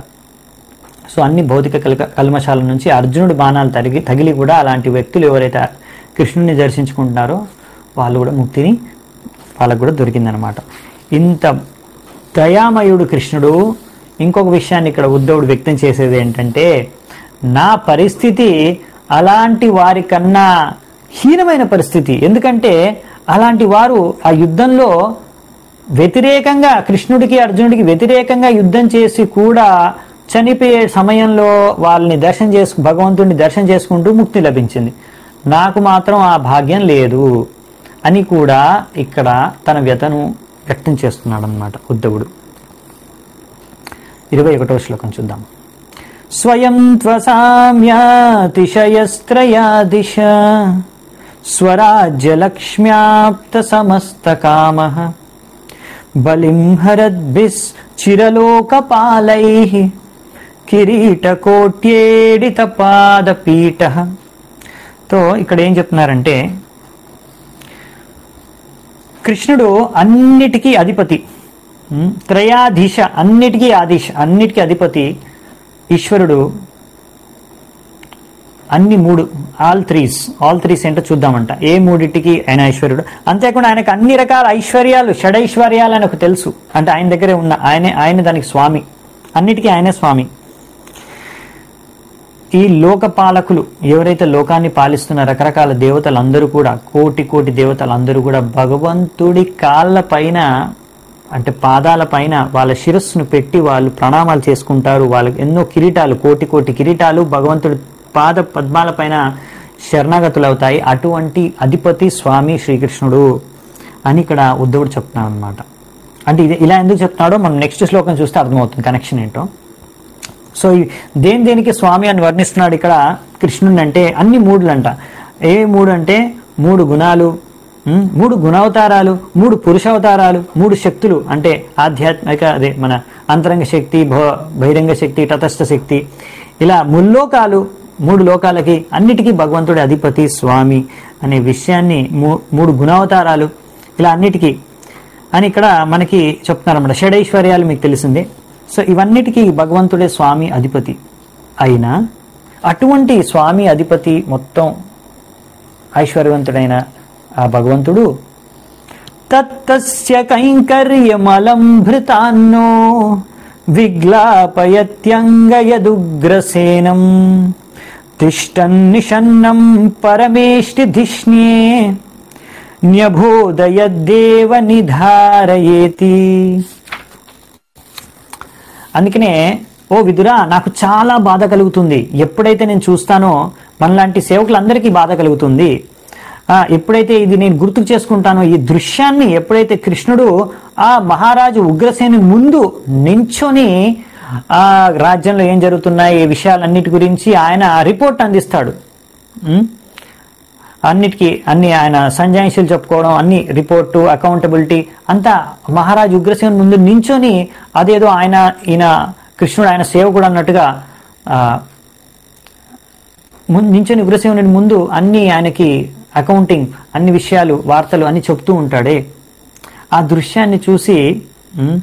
సో అన్ని భౌతిక కలక కల్మశాల నుంచి అర్జునుడి బాణాలు తగిలి తగిలి కూడా అలాంటి వ్యక్తులు ఎవరైతే కృష్ణుని దర్శించుకుంటున్నారో వాళ్ళు కూడా ముక్తిని వాళ్ళకు కూడా దొరికిందనమాట ఇంత దయామయుడు కృష్ణుడు ఇంకొక విషయాన్ని ఇక్కడ ఉద్ధవుడు వ్యక్తం చేసేది ఏంటంటే నా పరిస్థితి అలాంటి వారి కన్నా హీనమైన పరిస్థితి ఎందుకంటే అలాంటి వారు ఆ యుద్ధంలో వ్యతిరేకంగా కృష్ణుడికి అర్జునుడికి వ్యతిరేకంగా యుద్ధం చేసి కూడా చనిపోయే సమయంలో వాళ్ళని దర్శనం చేసు భగవంతుడిని దర్శనం చేసుకుంటూ ముక్తి లభించింది నాకు మాత్రం ఆ భాగ్యం లేదు అని కూడా ఇక్కడ తన వ్యతను వ్యక్తం చేస్తున్నాడు అనమాట ఉద్ధవుడు ఇరవై ఒకటో శ్లోకం చూద్దాం స్వయం త్వసామ్యాతిశయస్త్రయా దిశ స్వరాజ్యలక్ష్మ్యాప్త సమస్తకామ బలిం హరద్భిస్ చిరలోకపాలై కిరీటకోట్యేడిత పాదపీఠ తో ఇక్కడ ఏం చెప్తున్నారంటే కృష్ణుడు అన్నిటికీ అధిపతి ఉమ్, త్రయాధీశ అన్నిటికీ ఆదిశ అన్నిటికీ అధిపతి ఈశ్వరుడు అన్ని మూడు ఆల్ త్రీస్ ఆల్ త్రీస్ ఏంటో చూద్దామంట ఏ మూడింటికి ఆయన ఐశ్వర్యుడు అంతేకాకుండా ఆయనకు అన్ని రకాల ఐశ్వర్యాలు షడైశ్వర్యాలు ఆయనకు తెలుసు అంటే ఆయన దగ్గరే ఉన్న ఆయనే ఆయన దానికి స్వామి అన్నిటికీ ఆయనే స్వామి ఈ లోక పాలకులు ఎవరైతే లోకాన్ని పాలిస్తున్న రకరకాల దేవతలందరూ కూడా కోటి కోటి దేవతలందరూ కూడా భగవంతుడి కాళ్ళ పైన అంటే పాదాల పైన వాళ్ళ శిరస్సును పెట్టి వాళ్ళు ప్రణామాలు చేసుకుంటారు వాళ్ళకి ఎన్నో కిరీటాలు కోటి కోటి కిరీటాలు భగవంతుడి పాద పద్మాల పైన శరణాగతులు అవుతాయి అటువంటి అధిపతి స్వామి శ్రీకృష్ణుడు అని ఇక్కడ ఉద్ధవుడు చెప్తున్నాడు అనమాట అంటే ఇది ఇలా ఎందుకు చెప్తున్నాడో మనం నెక్స్ట్ శ్లోకం చూస్తే అర్థమవుతుంది కనెక్షన్ ఏంటో సో ఈ దేని దేనికి స్వామి అని వర్ణిస్తున్నాడు ఇక్కడ కృష్ణుని అంటే అన్ని మూడులంట ఏ మూడు అంటే మూడు గుణాలు ఉమ్, మూడు గుణావతారాలు మూడు పురుషావతారాలు మూడు శక్తులు అంటే ఆధ్యాత్మిక అదే మన అంతరంగ శక్తి భ- బహిరంగ శక్తి తటస్థ శక్తి ఇలా ముల్లోకాలు మూడు లోకాలకి అన్నిటికీ భగవంతుడి అధిపతి స్వామి అనే విషయాన్ని మూ- మూడు గుణావతారాలు ఇలా అన్నిటికీ అని ఇక్కడ మనకి చెప్తున్నారన్నమాట షడైశ్వర్యాలు మీకు తెలిసిందే సో ఇవన్నిటికీ భగవంతుడే స్వామి అధిపతి అయినా అటువంటి స్వామి అధిపతి మొత్తం ఐశ్వర్యవంతుడైన ఆ భగవంతుడు తత్తస్య కైంకర్యమలం భృతాన్నో విగ్లాపయత్యంగయదుగ్రసేనం తిష్టన్నిషన్నం పరమేష్టి ధిష్ణ్యే న్యభోదయద్దేవ నిధారయేతి అందుకనే ఓ విదురా నాకు చాలా బాధ కలుగుతుంది ఎప్పుడైతే నేను చూస్తానో మనలాంటి సేవకులందరికీ బాధ కలుగుతుంది ఆ, ఎప్పుడైతే ఇది నేను గుర్తుకు చేసుకుంటానో ఈ దృశ్యాన్ని ఎప్పుడైతే కృష్ణుడు ఆ మహారాజు ఉగ్రసేని ముందు నించొని ఆ రాజ్యంలో ఏం జరుగుతున్నాయి ఈ విషయాలన్నిటి గురించి ఆయన రిపోర్ట్ అందిస్తాడు ఉం? అన్నిటికీ అన్ని ఆయన సంజాయిషులు చెప్పుకోవడం అన్ని రిపోర్టు అకౌంటబిలిటీ అంతా మహారాజు ఉగ్రసేన ముందు నించొని అదేదో ఆయన ఈయన కృష్ణుడు ఆయన సేవకుడు అన్నట్టుగా ఆ, ముం- నించొని ఉగ్రసేనుడి ముందు అన్ని ఆయనకి అకౌంటింగ్ అన్ని విషయాలు వార్తలు అన్ని చెప్తూ ఉంటాడే ఆ దృశ్యాన్ని చూసి ఉమ్,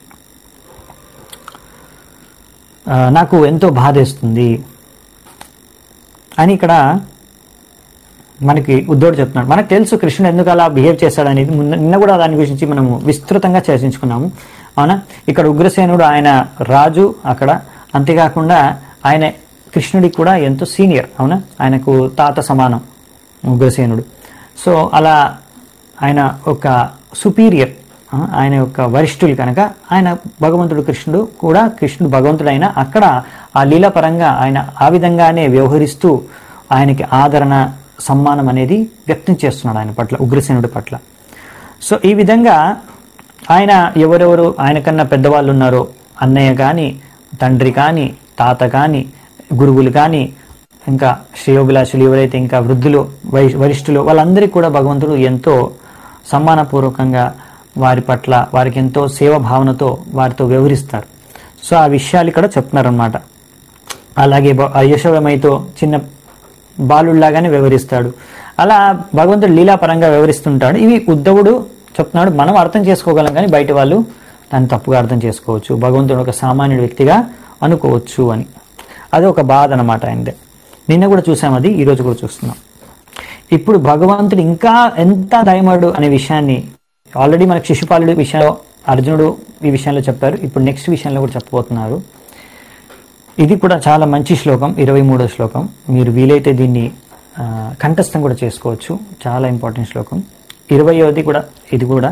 ఆ, నాకు ఎంతో బాధేస్తుంది అని ఇక్కడ మనకి ఉద్ధవుడు చెప్తున్నాడు మనకు తెలుసు కృష్ణుడు ఎందుకు అలా బిహేవ్ చేశాడు అనేది ముందు- నిన్న కూడా దాని గురించి మనము విస్తృతంగా చర్చించుకున్నాము అవునా ఇక్కడ ఉగ్రసేనుడు ఆయన రాజు అక్కడ అంతేకాకుండా ఆయన కృష్ణుడికి కూడా ఎంతో సీనియర్ అవునా ఆయనకు తాత సమానం ఉగ్రసేనుడు సో అలా ఆయన ఒక సుపీరియర్ ఆయన యొక్క వరిష్ఠులు కనుక ఆయన భగవంతుడు కృష్ణుడు కూడా కృష్ణుడు భగవంతుడైన అక్కడ ఆ లీలాపరంగా ఆయన ఆ విధంగానే వ్యవహరిస్తూ ఆయనకి ఆదరణ సమ్మానం అనేది వ్యక్తం చేస్తున్నాడు ఆయన పట్ల ఉగ్రసేనుడి పట్ల సో ఈ విధంగా ఆయన ఎవరెవరు ఆయన కన్నా పెద్దవాళ్ళు ఉన్నారో అన్నయ్య కానీ తండ్రి కానీ తాత కానీ గురువులు కానీ ఇంకా శ్రేయోభిలాషులు ఎవరైతే ఇంకా వృద్ధులు వై వరిష్ఠులు వాళ్ళందరికీ కూడా భగవంతుడు ఎంతో సమ్మానపూర్వకంగా వారి పట్ల వారికి ఎంతో సేవ భావనతో వారితో వ్యవహరిస్తారు సో ఆ విషయాలు ఇక్కడ చెప్తున్నారనమాట అలాగే బ- ఆ యశోదమైతో చిన్న బాలుళ్లాగానే వ్యవహరిస్తాడు అలా భగవంతుడు లీలాపరంగా వ్యవహరిస్తుంటాడు ఇవి ఉద్ధవుడు చెప్తున్నాడు మనం అర్థం చేసుకోగలం కానీ బయట వాళ్ళు దాన్ని తప్పుగా అర్థం చేసుకోవచ్చు భగవంతుడు ఒక సామాన్యుడి వ్యక్తిగా అనుకోవచ్చు అని అది ఒక బాధ అనమాట ఆయనదే నిన్న కూడా చూసాం అది ఈ రోజు కూడా చూస్తున్నాం ఇప్పుడు భగవంతుడు ఇంకా ఎంత దయమడు అనే విషయాన్ని ఆల్రెడీ మనకు శిశుపాలుడి విషయంలో అర్జునుడు ఈ విషయంలో చెప్పారు ఇప్పుడు నెక్స్ట్ విషయంలో కూడా చెప్పబోతున్నారు ఇది కూడా చాలా మంచి శ్లోకం ఇరవై మూడో శ్లోకం మీరు వీలైతే దీన్ని ఆ, కంఠస్థం కూడా చేసుకోవచ్చు చాలా ఇంపార్టెంట్ శ్లోకం ఇరవయోది కూడా ఇది కూడా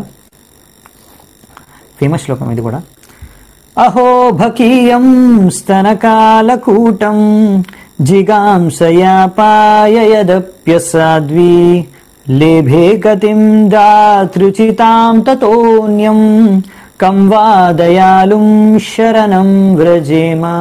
ఫేమస్ శ్లోకం ఇది కూడా అహో భకీయం స్తనకాలకూటం జిగాంసయా పాయయదప్యసాద్వి లేభే గతిం దాతృచితాం తతోన్యం కం వా దయాళుం శరణం వ్రజేమా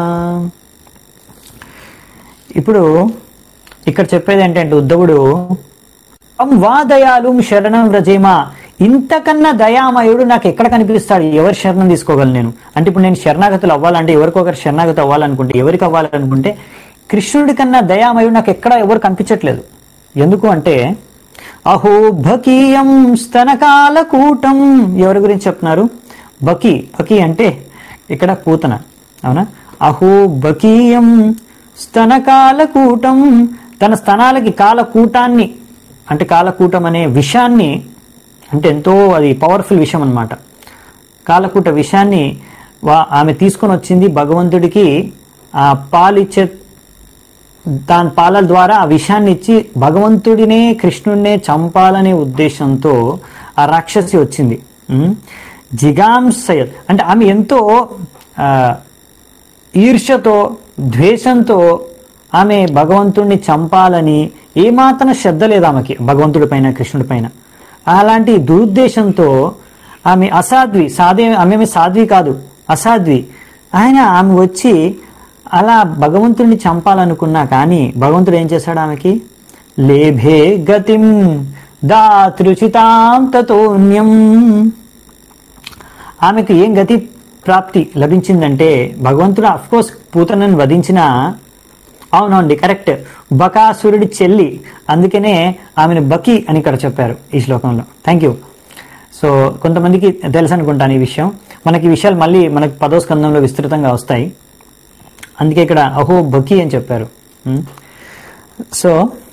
ఇప్పుడు ఇక్కడ చెప్పేది ఏంటంటే ఉద్ధవుడు "తం వా దయాలు శరణం వ్రజేమా ఇంతకన్నా దయామయుడు నాకు ఎక్కడ కనిపిస్తాడు ఎవరి శరణం తీసుకోగలను నేను అంటే ఇప్పుడు నేను శరణాగతులు అవ్వాలంటే ఎవరికొకరు శరణాగతి అవ్వాలనుకుంటే ఎవరికి అవ్వాలనుకుంటే కృష్ణుడి కన్నా దయామయుడు నాకు ఎక్కడ ఎవరు కనిపించట్లేదు ఎందుకు అంటే అహో భకీయం స్తనకాలకూటం ఎవరి గురించి చెప్తున్నారు బకీ బకీ అంటే ఇక్కడ పూతన అవునా అహో బకీయం స్తనకాలకూటం తన స్తనాలకి కాలకూటాన్ని అంటే కాలకూటం అనే విషాన్ని అంటే ఎంతో అది పవర్ఫుల్ విషయం అన్నమాట కాలకూట విషాన్ని వా- ఆమె తీసుకొని వచ్చింది భగవంతుడికి ఆ పాలిచ్చే దాని పాలల ద్వారా ఆ విషయాన్ని ఇచ్చి భగవంతుడినే కృష్ణుడినే చంపాలనే ఉద్దేశంతో ఆ రాక్షసి వచ్చింది ఉం? జిగాంసయ అంటే ఆమె ఎంతో ఆ, ఈర్ష్యతో ద్వేషంతో ఆమె భగవంతుడిని చంపాలని ఏమాత్రం శ్రద్ధ లేదు ఆమెకి భగవంతుడి పైన కృష్ణుడి పైన అలాంటి దురుద్దేశంతో ఆమె అసాధ్వి సాధ్వి ఆమె సాధ్వి కాదు అసాధ్వి ఆయన ఆమె వచ్చి అలా భగవంతుడిని చంపాలనుకున్నా కానీ భగవంతుడు ఏం చేశాడు ఆమెకి లేభే గతిం దాతృచితాం తతోన్యం ఆమెకు ఏం గతి ప్రాప్తి లభించిందంటే భగవంతుడు అఫ్ కోర్స్ పూతనను వధించిన అవునండి కరెక్ట్ బకాసురుడి చెల్లి అందుకనే ఆమెను బకి అని ఇక్కడ చెప్పారు ఈ శ్లోకంలో థ్యాంక్ యూ సో కొంతమందికి తెలుసు అనుకుంటాను ఈ విషయం మనకి ఈ విషయాలు మళ్ళీ మనకి పదో స్కందంలో విస్తృతంగా వస్తాయి అందుకే ఇక్కడ అహో బకి అని చెప్పారు ఉం? సో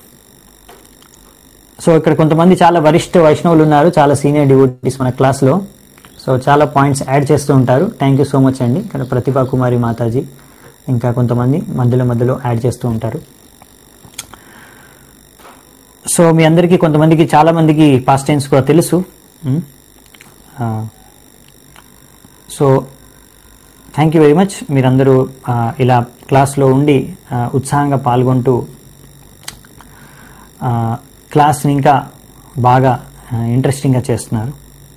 సో ఇక్కడ కొంతమంది చాలా వరిష్ఠ వైష్ణవులు ఉన్నారు చాలా సీనియర్ డివోటీస్ మన క్లాస్లో సో చాలా పాయింట్స్ యాడ్ చేస్తూ ఉంటారు థ్యాంక్ యూ సో మచ్ అండి ఇక్కడ ప్రతిభా కుమారి మాతాజీ ఇంకా కొంతమంది మధ్యలో మధ్యలో యాడ్ చేస్తూ ఉంటారు సో మీ అందరికీ కొంతమందికి చాలా మందికి పాస్ట్ టైమ్స్ కూడా తెలుసు ఉమ్. ఆ, so thank you very much మీరందరూ ఆ, ఇలా క్లాస్లో ఉండి ఆ, ఉత్సాహంగా పాల్గొంటూ ఆ, క్లాస్ని ఇంకా బాగా ఆ, ఇంట్రెస్టింగ్గా చేస్తున్నారు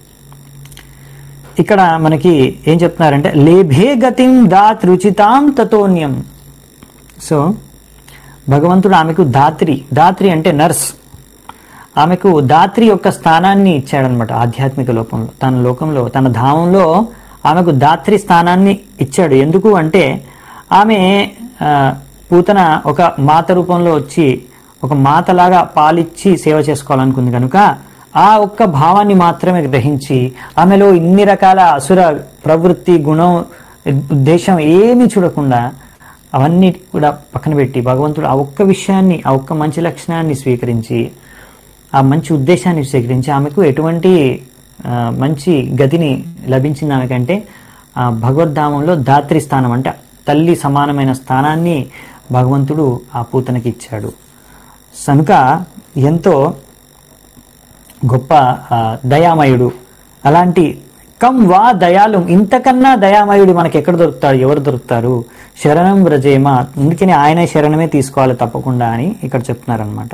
ఇక్కడ మనకి ఏం చెప్తున్నారంటే లేభే గతిం దాత్ రుచితాం తతోన్యం సో భగవంతుడు ఆమెకు దాత్రి దాత్రి అంటే నర్స్ ఆమెకు దాత్రి యొక్క స్థానాన్ని ఇచ్చాడనమాట ఆధ్యాత్మిక లోకంలో తన లోకంలో తన ధామంలో ఆమెకు దాత్రి స్థానాన్ని ఇచ్చాడు ఎందుకు అంటే ఆమె ఆ, పూతన ఒక మాత రూపంలో వచ్చి ఒక మాతలాగా పాలిచ్చి సేవ చేసుకోవాలనుకుంది కనుక ఆ ఒక్క భావాన్ని మాత్రమే గ్రహించి ఆమెలో ఇన్ని రకాల అసుర ప్రవృత్తి గుణం ఉద్దేశం ఏమీ చూడకుండా అవన్నీ కూడా పక్కన పెట్టి భగవంతుడు ఆ ఒక్క విషయాన్ని ఆ ఒక్క మంచి లక్షణాన్ని స్వీకరించి ఆ మంచి ఉద్దేశాన్ని స్వీకరించి ఆమెకు ఎటువంటి ఆ, మంచి గతిని లభించింది ఆమెకంటే ఆ భగవద్ధామంలో దాత్రి స్థానం అంటే తల్లి సమానమైన స్థానాన్ని భగవంతుడు ఆ పూతనకి ఇచ్చాడు కనుక ఎంతో గొప్ప ఆ, దయామయుడు అలాంటి కం వా దయాలు ఇంతకన్నా దయామయుడు మనకి ఎక్కడ దొరుకుతాడు ఎవరు దొరుకుతారు శరణం వ్రజేమ అందుకని ఆయనే శరణమే తీసుకోవాలి తప్పకుండా అని ఇక్కడ చెప్తున్నారనమాట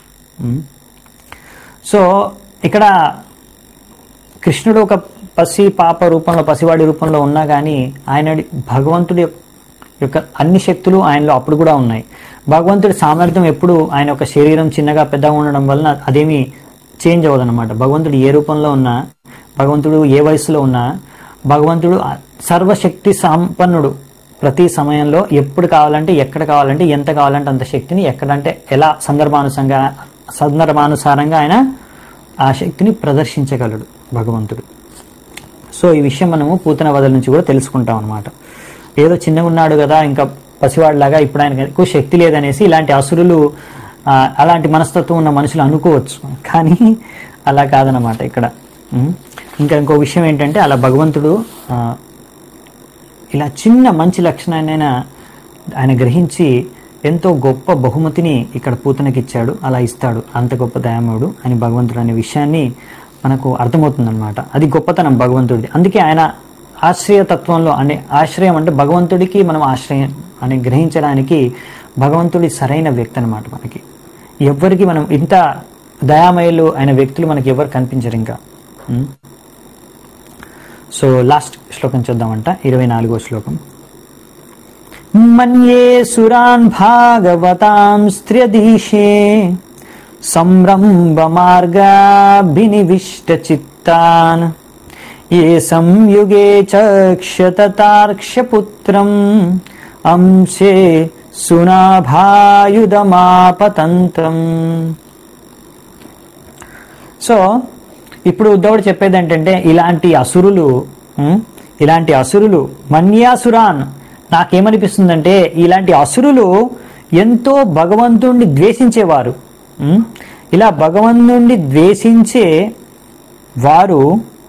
సో ఇక్కడ కృష్ణుడు ఒక పసి పాప రూపంలో పసివాడి రూపంలో ఉన్నా కానీ ఆయన భగవంతుడి యొక్క అన్ని శక్తులు ఆయనలో అప్పుడు కూడా ఉన్నాయి భగవంతుడి సామర్థ్యం ఎప్పుడు ఆయన యొక్క శరీరం చిన్నగా పెద్దగా ఉండడం వలన అదేమి చేంజ్ అవ్వదన్నమాట భగవంతుడు ఏ రూపంలో ఉన్నా భగవంతుడు ఏ వయసులో ఉన్నా భగవంతుడు సర్వశక్తి సంపన్నుడు ప్రతి సమయంలో ఎప్పుడు కావాలంటే ఎక్కడ కావాలంటే ఎంత కావాలంటే అంత శక్తిని ఎక్కడంటే ఎలా సందర్భానుసంగా సందర్భానుసారంగా ఆయన ఆ శక్తిని ప్రదర్శించగలడు భగవంతుడు సో ఈ విషయం మనము పూతన వదల నుంచి కూడా తెలుసుకుంటాం అనమాట ఏదో చిన్నగా ఉన్నాడు కదా ఇంకా పసివాడిలాగా ఇప్పుడు ఆయన ఎక్కువ శక్తి లేదనేసి ఇలాంటి అసురులు ఆ, అలాంటి మనస్తత్వం ఉన్న మనుషులు అనుకోవచ్చు కానీ అలా కాదనమాట ఇక్కడ ఉం? ఇంకా ఇంకో విషయం ఏంటంటే అలా భగవంతుడు ఆ, ఇలా చిన్న మంచి లక్షణాన్ని ఆయన గ్రహించి ఎంతో గొప్ప బహుమతిని ఇక్కడ పూతనకి ఇచ్చాడు అలా ఇస్తాడు అంత గొప్ప దయామయుడు అని భగవంతుడు అనే విషయాన్ని మనకు అర్థమవుతుందన్నమాట అది గొప్పతనం భగవంతుడిది అందుకే ఆయన ఆశ్రయతత్వంలో అంటే ఆశ్రయం అంటే భగవంతుడికి మనం ఆశ్రయం అని గ్రహించడానికి భగవంతుడి సరైన వ్యక్తి అనమాట మనకి ఎవ్వరికి మనం ఇంత దయామయులు అయిన వ్యక్తులు మనకి ఎవరు కనిపించరు ఇంకా ఉం? సో లాస్ట్ శ్లోకం చూద్దామంట ఇరవై నాలుగో శ్లోకం మన్యే సురాన్ భాగవతాం స్త్ర్యదీశే సంరంభ మార్గాభినివిష్ట చిత్తాన్ ఏ సంయుగే చక్షతార్క్ష్యపుత్రం అంశే సునాభాయుధమాపతంతం సో ఇప్పుడు ఉద్ధవుడు చెప్పేది ఏంటంటే ఇలాంటి అసురులు ఉం, ఇలాంటి అసురులు మన్యాసురాన్ నాకేమనిపిస్తుందంటే ఇలాంటి అసురులు ఎంతో భగవంతుణ్ణి ద్వేషించేవారు ఉం? ఇలా భగవంతుణ్ణి ద్వేషించే వారు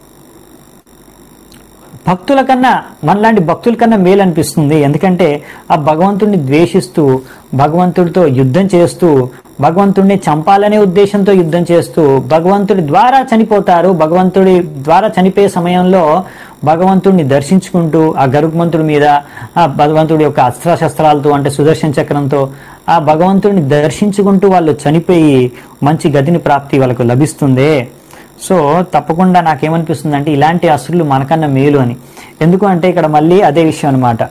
భక్తుల కన్నా మనలాంటి భక్తుల కన్నా మేలు అనిపిస్తుంది ఎందుకంటే ఆ భగవంతుడిని ద్వేషిస్తూ భగవంతుడితో యుద్ధం చేస్తూ భగవంతుడిని చంపాలనే ఉద్దేశంతో యుద్ధం చేస్తూ భగవంతుడి ద్వారా చనిపోతారు భగవంతుడి ద్వారా చనిపోయే సమయంలో భగవంతుడిని దర్శించుకుంటూ ఆ గరుగ్మంతుడి మీద ఆ భగవంతుడి యొక్క అస్త్రశస్త్రాలతో అంటే సుదర్శన చక్రంతో ఆ భగవంతుడిని దర్శించుకుంటూ వాళ్ళు చనిపోయి మంచి గతిని ప్రాప్తి వాళ్ళకు లభిస్తుందే సో తప్పకుండా నాకేమనిపిస్తుంది అంటే ఇలాంటి అసురులు మనకన్నా మేలు అని ఎందుకు అంటే ఇక్కడ మళ్ళీ అదే విషయం అనమాట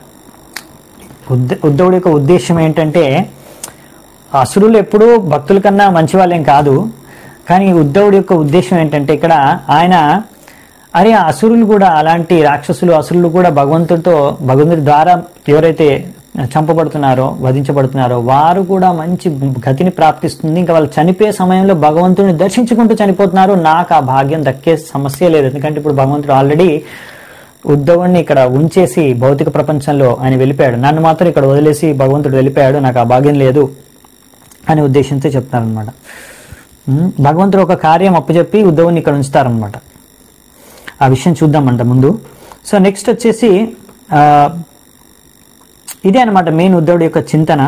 ఉద్ధవుడి యొక్క ఉద్దేశం ఏంటంటే అసురులు ఎప్పుడూ భక్తుల కన్నా మంచి వాళ్ళేం కాదు కానీ ఉద్ధవుడి యొక్క ఉద్దేశం ఏంటంటే ఇక్కడ ఆయన అరే ఆ అసురులు కూడా అలాంటి రాక్షసులు అసురులు కూడా భగవంతుడితో భగవంతుడి ద్వారా ఎవరైతే చంపబడుతున్నారో వధించబడుతున్నారో వారు కూడా మంచి గతిని ప్రాప్తిస్తుంది ఇంకా వాళ్ళు చనిపోయే సమయంలో భగవంతుడిని దర్శించుకుంటూ చనిపోతున్నారు నాకు ఆ భాగ్యం దక్కే సమస్య లేదు ఎందుకంటే ఇప్పుడు భగవంతుడు ఆల్రెడీ ఉద్ధవుణ్ణి ఇక్కడ ఉంచేసి భౌతిక ప్రపంచంలో ఆయన వెళ్ళిపోయాడు నన్ను మాత్రం ఇక్కడ వదిలేసి భగవంతుడు వెళ్ళిపోయాడు నాకు ఆ భాగ్యం లేదు అనే ఉద్దేశంతో చెప్తారనమాట భగవంతుడు ఒక కార్యం అప్పచెప్పి ఉద్ధవుని ఇక్కడ ఉంచుతారనమాట ఆ విషయం చూద్దామంట ముందు సో నెక్స్ట్ వచ్చేసి ఆ, ఇదే అనమాట మెయిన్ ఉద్ధవుడి యొక్క చింతన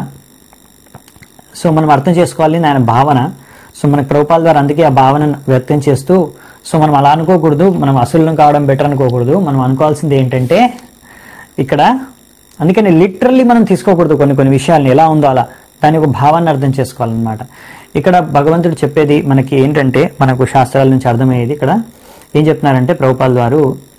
సో మనం అర్థం చేసుకోవాలి ఆయన భావన సో మన ప్రభుపాల ద్వారా అందుకే ఆ భావనను వ్యక్తం చేస్తూ సో మనం అలా అనుకోకూడదు మనం అసలు కావడం బెటర్ అనుకోకూడదు మనం అనుకోవాల్సింది ఏంటంటే ఇక్కడ అందుకని లిటరల్లీ మనం తీసుకోకూడదు కొన్ని కొన్ని విషయాల్ని ఎలా ఉందో అలా దాని ఒక భావాన్ని అర్థం చేసుకోవాలన్నమాట ఇక్కడ భగవంతుడు చెప్పేది మనకి ఏంటంటే మనకు శాస్త్రాల నుంచి అర్థమయ్యేది ఇక్కడ ఏం చెప్తున్నారంటే ప్రభుపాల వారు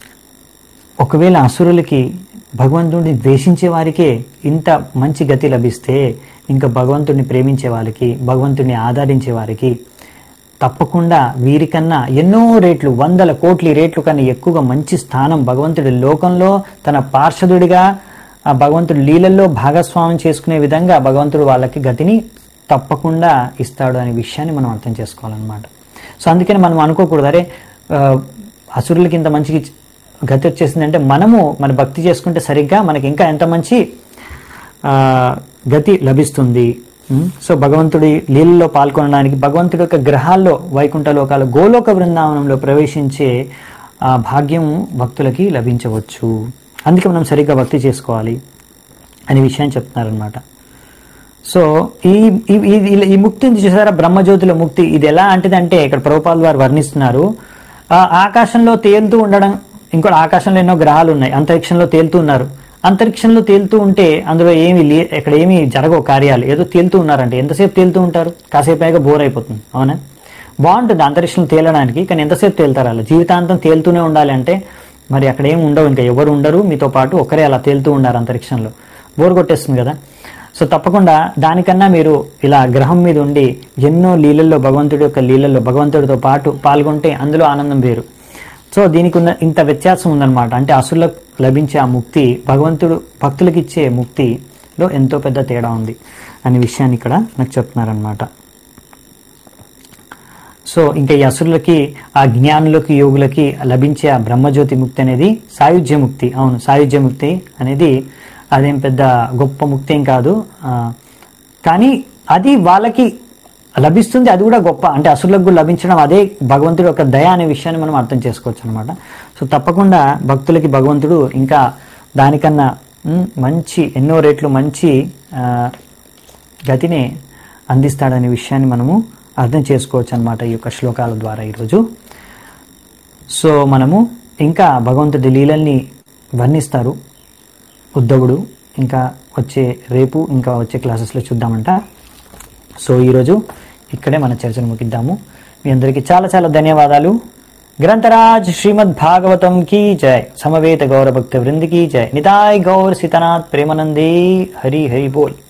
ఒకవేళ అసురులకి భగవంతుడిని ద్వేషించే వారికే ఇంత మంచి గతి లభిస్తే ఇంకా భగవంతుడిని ప్రేమించే వారికి భగవంతుడిని ఆదరించే వారికి తప్పకుండా వీరికన్నా ఎన్నో రేట్లు వందల కోట్ల రేట్లు కన్నా ఎక్కువగా మంచి స్థానం భగవంతుడి లోకంలో తన పార్షదుడిగా ఆ భగవంతుడి లీలల్లో భాగస్వామ్యం చేసుకునే విధంగా భగవంతుడు వాళ్ళకి గతిని తప్పకుండా ఇస్తాడు అనే విషయాన్ని మనం అర్థం చేసుకోవాలన్నమాట సో అందుకని మనం అనుకోకూడదు అరే ఆ, అసురులకి ఇంత మంచి గతి వచ్చేసిందంటే మనము మన భక్తి చేసుకుంటే సరిగ్గా మనకి ఇంకా ఎంత మంచి ఆ, గతి లభిస్తుంది ఉమ్, సో భగవంతుడి లీలలో పాల్గొనడానికి భగవంతుడి యొక్క గ్రహాల్లో వైకుంఠ లోకాల గోలోక బృందావనంలో ప్రవేశించే ఆ భాగ్యం భక్తులకి లభించవచ్చు అందుకే మనం సరిగ్గా భక్తి చేసుకోవాలి అనే విషయాన్ని చెప్తున్నారనమాట సో ఈ ఈ- ఈ- ఈ- ఈ ముక్తి ఉంది చూసారా బ్రహ్మజ్యోతిలో ముక్తి ఇది ఎలా అంటిదంటే ఇక్కడ ప్రభుపాల్ వారు వర్ణిస్తున్నారు ఆ ఆకాశంలో తేలుతూ ఉండడం ఇంకోటి ఆకాశంలో ఎన్నో గ్రహాలు ఉన్నాయి అంతరిక్షంలో తేలుతూ ఉన్నారు అంతరిక్షంలో తేలుతూ ఉంటే అందులో ఏమి లే ఇక్కడ ఏమి జరగవు కార్యాలు ఏదో తేలుతూ ఉన్నారంటే ఎంతసేపు తేలుతూ ఉంటారు కాసేపు అయ్యాక బోర్ అయిపోతుంది అవునా బాగుంటుంది అంతరిక్షంలో తేలడానికి కానీ ఎంతసేపు తేలుతారు అలా జీవితాంతం తేలుతూనే ఉండాలి అంటే మరి అక్కడ ఏమి ఉండవు ఇంకా ఎవరు ఉండరు మీతో పాటు ఒకరే అలా తేలుతూ ఉండారు అంతరిక్షంలో బోర్ కొట్టేస్తుంది కదా సో తప్పకుండా దానికన్నా మీరు ఇలా గ్రహం మీద ఉండి ఎన్నో లీలల్లో భగవంతుడి యొక్క లీలల్లో భగవంతుడితో పాటు పాల్గొంటే అందులో ఆనందం వేరు సో దీనికి ఉన్న ఇంత వ్యత్యాసం ఉందన్నమాట అంటే అసులకు లభించే ఆ ముక్తి భగవంతుడు భక్తులకు ఇచ్చే ముక్తిలో ఎంతో పెద్ద తేడా ఉంది అనే విషయాన్ని ఇక్కడ నాకు చెప్తున్నారనమాట సో ఇంకా ఈ అసురులకి ఆ జ్ఞానులకి యోగులకి లభించే ఆ బ్రహ్మజ్యోతి ముక్తి అనేది సాయుధ్య ముక్తి అవును సాయుధ్య ముక్తి అనేది అదేం పెద్ద గొప్ప ముక్తి ఏం కాదు ఆ, కానీ అది వాళ్ళకి లభిస్తుంది అది కూడా గొప్ప అంటే అసురులకు కూడా లభించడం అదే భగవంతుడి యొక్క దయ అనే విషయాన్ని మనం అర్థం చేసుకోవచ్చు అనమాట సో తప్పకుండా భక్తులకి భగవంతుడు ఇంకా దానికన్నా ఉమ్, మంచి ఎన్నో రేట్లు మంచి ఆ, గతిని అందిస్తాడనే విషయాన్ని మనము అర్థం చేసుకోవచ్చు అనమాట ఈ యొక్క శ్లోకాల ద్వారా ఈరోజు సో మనము ఇంకా భగవంతుడి లీలల్ని వర్ణిస్తారు ఉద్ధవుడు ఇంకా వచ్చే రేపు ఇంకా వచ్చే క్లాసెస్లో చూద్దామంట సో ఈరోజు ఇక్కడే మన చర్చను ముగిద్దాము మీ అందరికీ చాలా చాలా ధన్యవాదాలు గ్రంథరాజ్ శ్రీమద్ భాగవతం కీ జయ సమవేత గౌర భక్త వృంది కీ జయ నితాయ్ గౌర్ సీతనాథ్ ప్రేమానందే హరి హరి బోల్